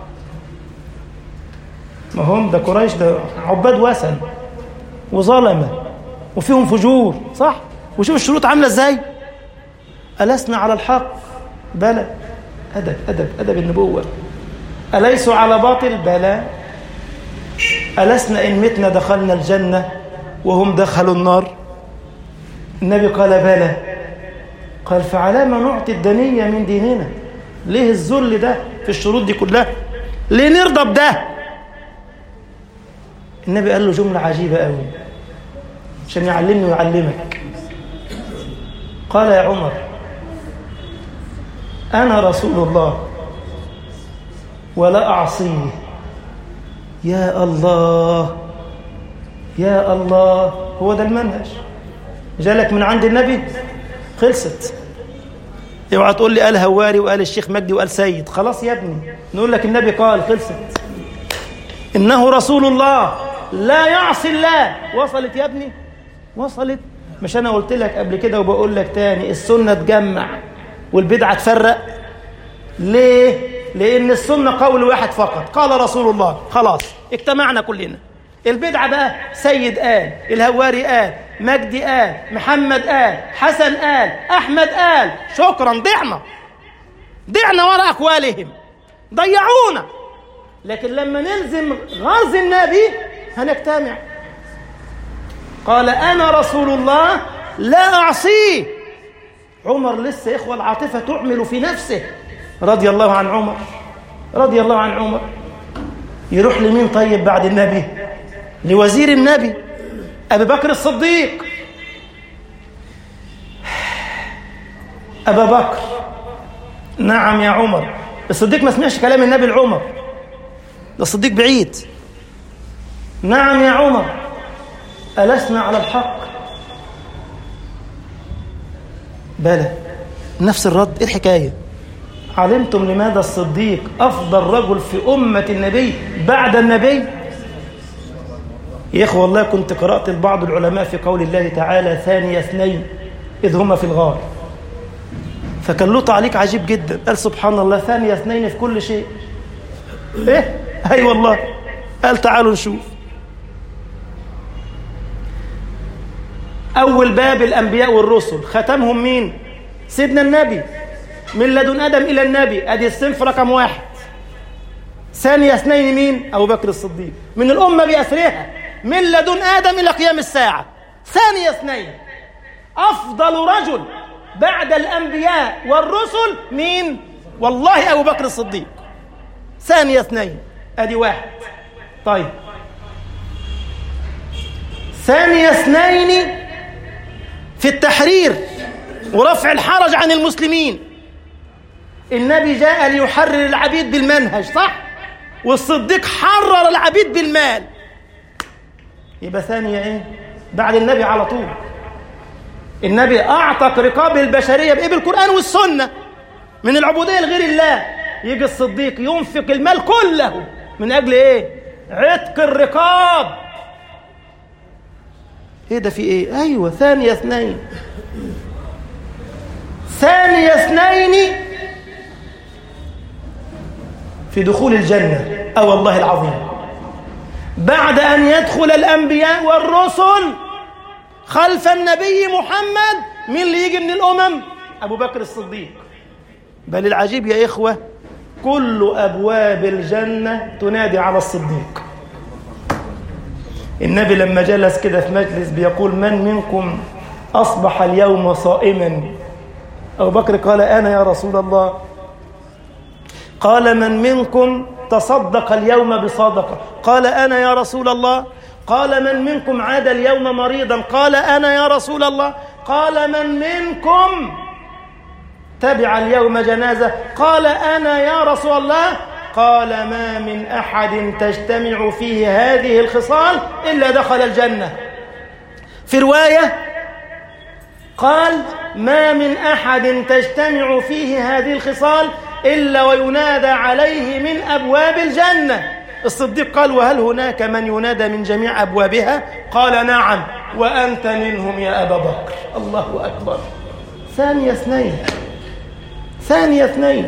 ما هم ده قريش ده عباد وثن وظلمة وفيهم فجور صح وشوف الشروط عاملة ازاي ألسنا على الحق بلى أدب أدب أدب النبوة أليسوا على باطل بلى ألسنا إن متنا دخلنا الجنة وهم دخلوا النار النبي قال بلى قال فعلى ما نعطي الدنية من ديننا ليه الذل ده في الشروط دي كلها ليه نرضى بده النبي قال له جملة عجيبة قوي عشان يعلمني ويعلمك قال يا عمر أنا رسول الله ولا أعصيه يا الله يا الله هو ده المنهج جالك من عند النبي خلصت اوعى تقول لي قال هواري وقال الشيخ مجدي وقال سيد خلاص يا ابني نقول لك النبي قال خلصت إنه رسول الله لا يعصي الله وصلت يا ابني وصلت مش أنا قلت لك قبل كده وبقول لك تاني السنة تجمع والبدعة تفرق ليه؟ لأن السنة قول واحد فقط قال رسول الله خلاص اجتمعنا كلنا البدعة بقى سيد قال الهواري قال مجدي قال محمد قال حسن قال أحمد قال شكرا ضعنا ضعنا وراء أقوالهم ضيعونا لكن لما نلزم غرز النبي هنجتمع قال أنا رسول الله لا أعصيه عمر لسه يا إخوة العاطفة تعمل في نفسه رضي الله عن عمر رضي الله عن عمر يروح لمين طيب بعد النبي لوزير النبي أبي بكر الصديق أبا بكر نعم يا عمر الصديق ما سمعش كلام النبي لعمر ده الصديق بعيد نعم يا عمر ألسنا على الحق بلى نفس الرد ايه الحكايه علمتم لماذا الصديق افضل رجل في امه النبي بعد النبي يا اخوه والله كنت قرات لبعض العلماء في قول الله تعالى ثاني اثنين اذ هما في الغار فكان له تعليق عجيب جدا قال سبحان الله ثاني اثنين في كل شيء ايه اي والله قال تعالوا نشوف أول باب الأنبياء والرسل ختمهم مين؟ سيدنا النبي من لدن آدم إلى النبي أدي الصنف رقم واحد ثاني اثنين مين؟ أبو بكر الصديق من الأمة بأسرها من لدن آدم إلى قيام الساعة ثاني اثنين أفضل رجل بعد الأنبياء والرسل مين؟ والله أبو بكر الصديق ثاني اثنين أدي واحد طيب ثاني اثنين في التحرير ورفع الحرج عن المسلمين النبي جاء ليحرر العبيد بالمنهج صح والصديق حرر العبيد بالمال يبقى ثانية ايه بعد النبي على طول النبي اعتق رقاب البشرية بايه بالقرآن والسنة من العبودية لغير الله يجي الصديق ينفق المال كله من اجل ايه عتق الرقاب ايه ده في ايه ايوه ثانية اثنين ثانية اثنين في دخول الجنة اه والله العظيم بعد ان يدخل الانبياء والرسل خلف النبي محمد مين اللي يجي من الامم ابو بكر الصديق بل العجيب يا اخوه كل ابواب الجنه تنادي على الصديق النبي لما جلس كده في مجلس بيقول من منكم أصبح اليوم صائما أبو بكر قال أنا يا رسول الله قال من منكم تصدق اليوم بصدقة قال أنا يا رسول الله قال من منكم عاد اليوم مريضا قال أنا يا رسول الله قال من منكم تبع اليوم جنازة قال أنا يا رسول الله قال ما من أحد تجتمع فيه هذه الخصال إلا دخل الجنة في رواية قال ما من أحد تجتمع فيه هذه الخصال إلا وينادى عليه من أبواب الجنة الصديق قال وهل هناك من ينادى من جميع أبوابها قال نعم وأنت منهم يا أبا بكر الله أكبر ثانية اثنين ثانية اثنين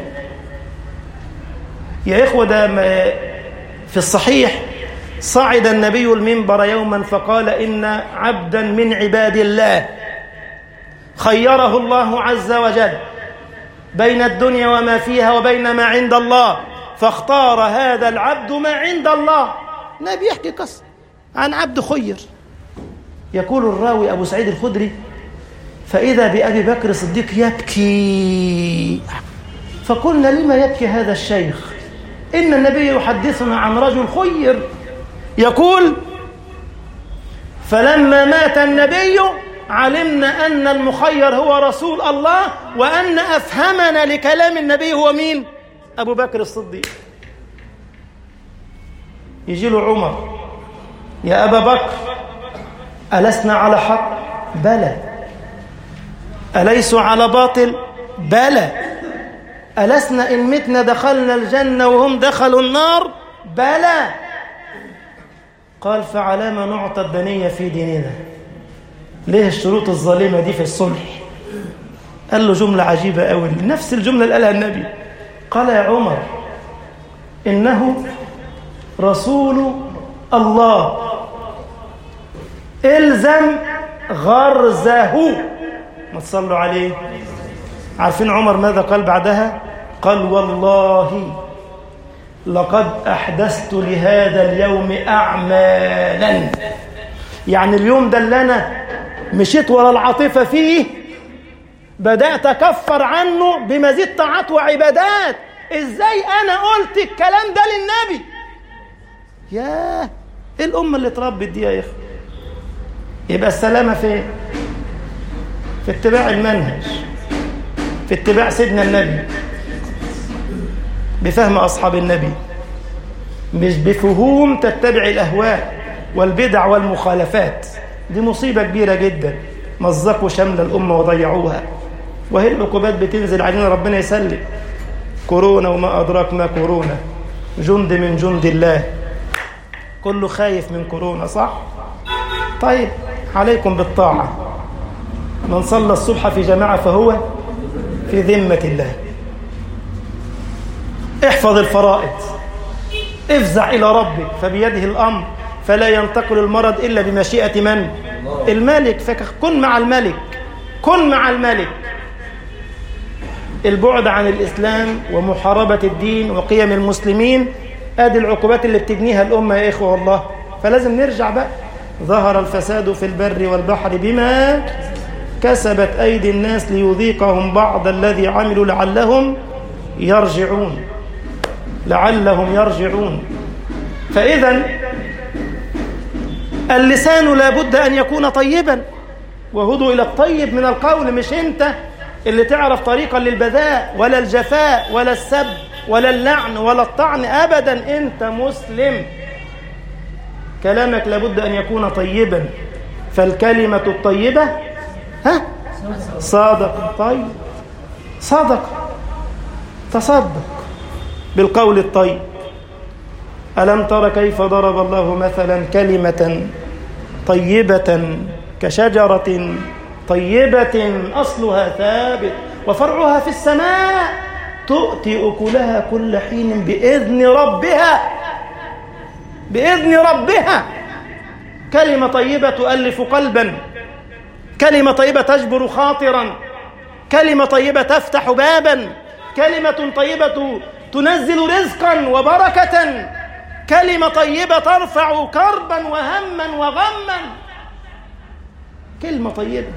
يا إخوة ده في الصحيح صعد النبي المنبر يوما فقال إن عبدا من عباد الله خيره الله عز وجل بين الدنيا وما فيها وبين ما عند الله فاختار هذا العبد ما عند الله النبي يحكي قصة عن عبد خير يقول الراوي أبو سعيد الخدري فإذا بأبي بكر الصديق يبكي فقلنا لما يبكي هذا الشيخ إن النبي يحدثنا عن رجل خير يقول فلما مات النبي علمنا أن المخير هو رسول الله وأن أفهمنا لكلام النبي هو مين أبو بكر الصديق يجي له عمر يا أبا بكر ألسنا على حق بلى أليسوا على باطل بلى ألسنا إن متنا دخلنا الجنة وهم دخلوا النار بلى قال فعلى ما نعطى الدنية في ديننا ليه الشروط الظالمة دي في الصلح قال له جملة عجيبة قوي نفس الجملة اللي قالها النبي قال يا عمر إنه رسول الله الزم غرزه ما تصلوا عليه عارفين عمر ماذا قال بعدها قال والله لقد أحدثت لهذا اليوم أعمالا يعني اليوم ده اللي أنا مشيت ورا العاطفة فيه بدأت أكفر عنه بمزيد طاعات وعبادات إزاي أنا قلت الكلام ده للنبي ياه إيه الأمة اللي اتربت دي يا إخوة يبقى السلامة فين في اتباع المنهج في اتباع سيدنا النبي بفهم أصحاب النبي مش بفهوم تتبع الأهواء والبدع والمخالفات دي مصيبة كبيرة جدا مزقوا شمل الأمة وضيعوها وهي العقوبات بتنزل علينا ربنا يسلم كورونا وما أدراك ما كورونا جند من جند الله كله خايف من كورونا صح؟ طيب عليكم بالطاعة من صلى الصبح في جماعة فهو في ذمة الله احفظ الفرائض افزع إلى ربك فبيده الأمر فلا ينتقل المرض إلا بمشيئة من؟ الملك فكن مع الملك كن مع الملك البعد عن الإسلام ومحاربة الدين وقيم المسلمين ادي العقوبات اللي بتجنيها الأمة يا إخوة والله فلازم نرجع بقى ظهر الفساد في البر والبحر بما كسبت أيدي الناس ليذيقهم بعض الذي عملوا لعلهم يرجعون لعلهم يرجعون فإذا اللسان لابد أن يكون طيبا وهدوا إلى الطيب من القول مش أنت اللي تعرف طريقا للبذاء ولا الجفاء ولا السب ولا اللعن ولا الطعن أبدا أنت مسلم كلامك لابد أن يكون طيبا فالكلمة الطيبة ها صادق طيب صدق تصدق بالقول الطيب ألم تر كيف ضرب الله مثلا كلمة طيبة كشجرة طيبة أصلها ثابت وفرعها في السماء تؤتي أكلها كل حين بإذن ربها بإذن ربها كلمة طيبة تؤلف قلبا كلمة طيبة تجبر خاطرا كلمة طيبة تفتح بابا كلمة طيبة تنزل رزقا وبركة كلمة طيبة ترفع كربا وهما وغما كلمة طيبة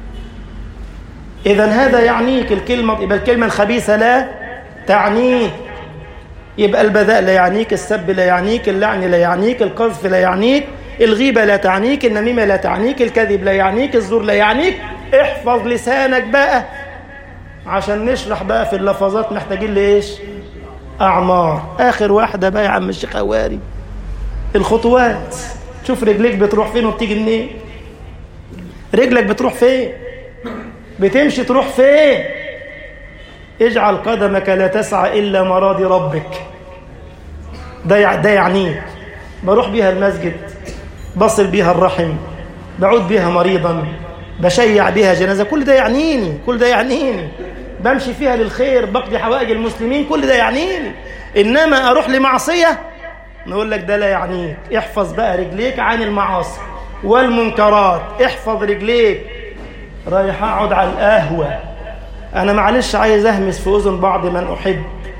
إذا هذا يعنيك الكلمة يبقى الكلمة الخبيثة لا تعنيك يبقى البذاء لا يعنيك السب لا يعنيك اللعن لا يعنيك القذف لا يعنيك الغيبة لا تعنيك النميمة لا تعنيك الكذب لا يعنيك الزور لا يعنيك احفظ لسانك بقى عشان نشرح بقى في اللفظات محتاجين لإيش أعمار آخر واحدة بقى يا عم الشيخ أواري الخطوات شوف رجليك بتروح فين وبتيجي منين رجلك بتروح فين بتمشي تروح فين اجعل قدمك لا تسعى إلا مراضي ربك ده ده يعنيك بروح بيها المسجد بصل بيها الرحم بعود بيها مريضا بشيع بيها جنازة كل ده يعنيني كل ده يعنيني بمشي فيها للخير بقضي حوائج المسلمين كل ده يعنيني إنما أروح لمعصية نقول لك ده لا يعنيك احفظ بقى رجليك عن المعاصي والمنكرات احفظ رجليك رايح اقعد على القهوة انا معلش عايز اهمس في اذن بعض من احب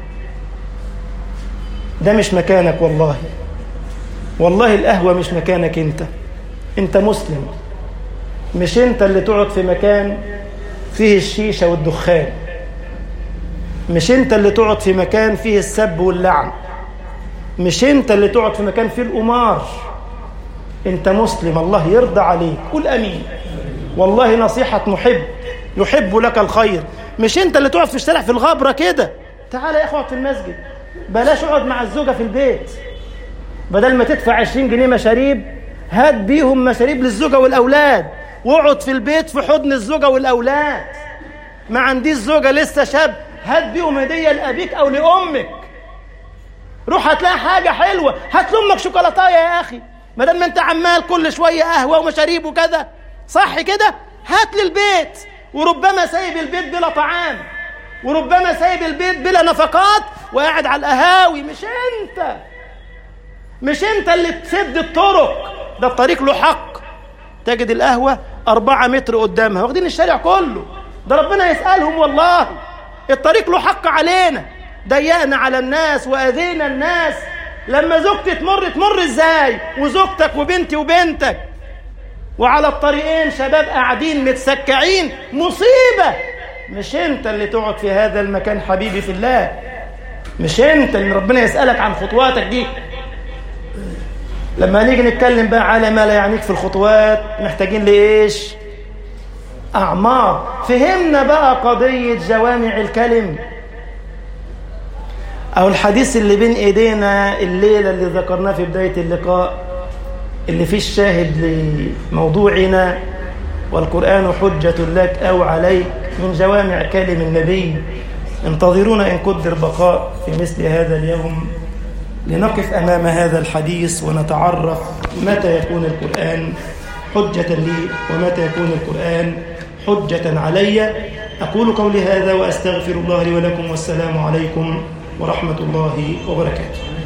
ده مش مكانك والله والله القهوة مش مكانك انت انت مسلم مش انت اللي تقعد في مكان فيه الشيشة والدخان مش انت اللي تقعد في مكان فيه السب واللعن مش انت اللي تقعد في مكان فيه القمار انت مسلم الله يرضى عليك قول امين والله نصيحة محب يحب لك الخير مش انت اللي تقعد في الشارع في الغبرة كده تعال يا اخوة في المسجد بلاش اقعد مع الزوجة في البيت بدل ما تدفع 20 جنيه مشاريب هات بيهم مشاريب للزوجة والأولاد واقعد في البيت في حضن الزوجة والأولاد ما عنديش زوجة لسه شاب هات بيهم هدية لأبيك أو لأمك روح هتلاقي حاجة حلوة هات لأمك شوكولاتاية يا أخي ما دام انت عمال كل شوية قهوة ومشاريب وكذا صح كده هات للبيت وربما سايب البيت بلا طعام وربما سايب البيت بلا نفقات وقاعد على القهاوي مش انت مش انت اللي تسد الطرق ده الطريق له حق تجد القهوة أربعة متر قدامها واخدين الشارع كله ده ربنا يسألهم والله الطريق له حق علينا ضيقنا على الناس وأذينا الناس لما زوجتي تمر تمر ازاي وزوجتك وبنتي وبنتك وعلى الطريقين شباب قاعدين متسكعين مصيبة مش انت اللي تقعد في هذا المكان حبيبي في الله مش انت اللي ربنا يسألك عن خطواتك دي لما نيجي نتكلم بقى على ما لا يعنيك في الخطوات محتاجين لإيش أعمار فهمنا بقى قضية جوامع الكلم أو الحديث اللي بين إيدينا الليلة اللي ذكرناه في بداية اللقاء اللي فيه الشاهد لموضوعنا والقرآن حجة لك أو عليك من جوامع كلم النبي انتظرونا إن قدر بقاء في مثل هذا اليوم لنقف أمام هذا الحديث ونتعرف متى يكون القرآن حجة لي ومتى يكون القرآن حجة علي أقول قولي هذا وأستغفر الله لي ولكم والسلام عليكم ورحمة الله وبركاته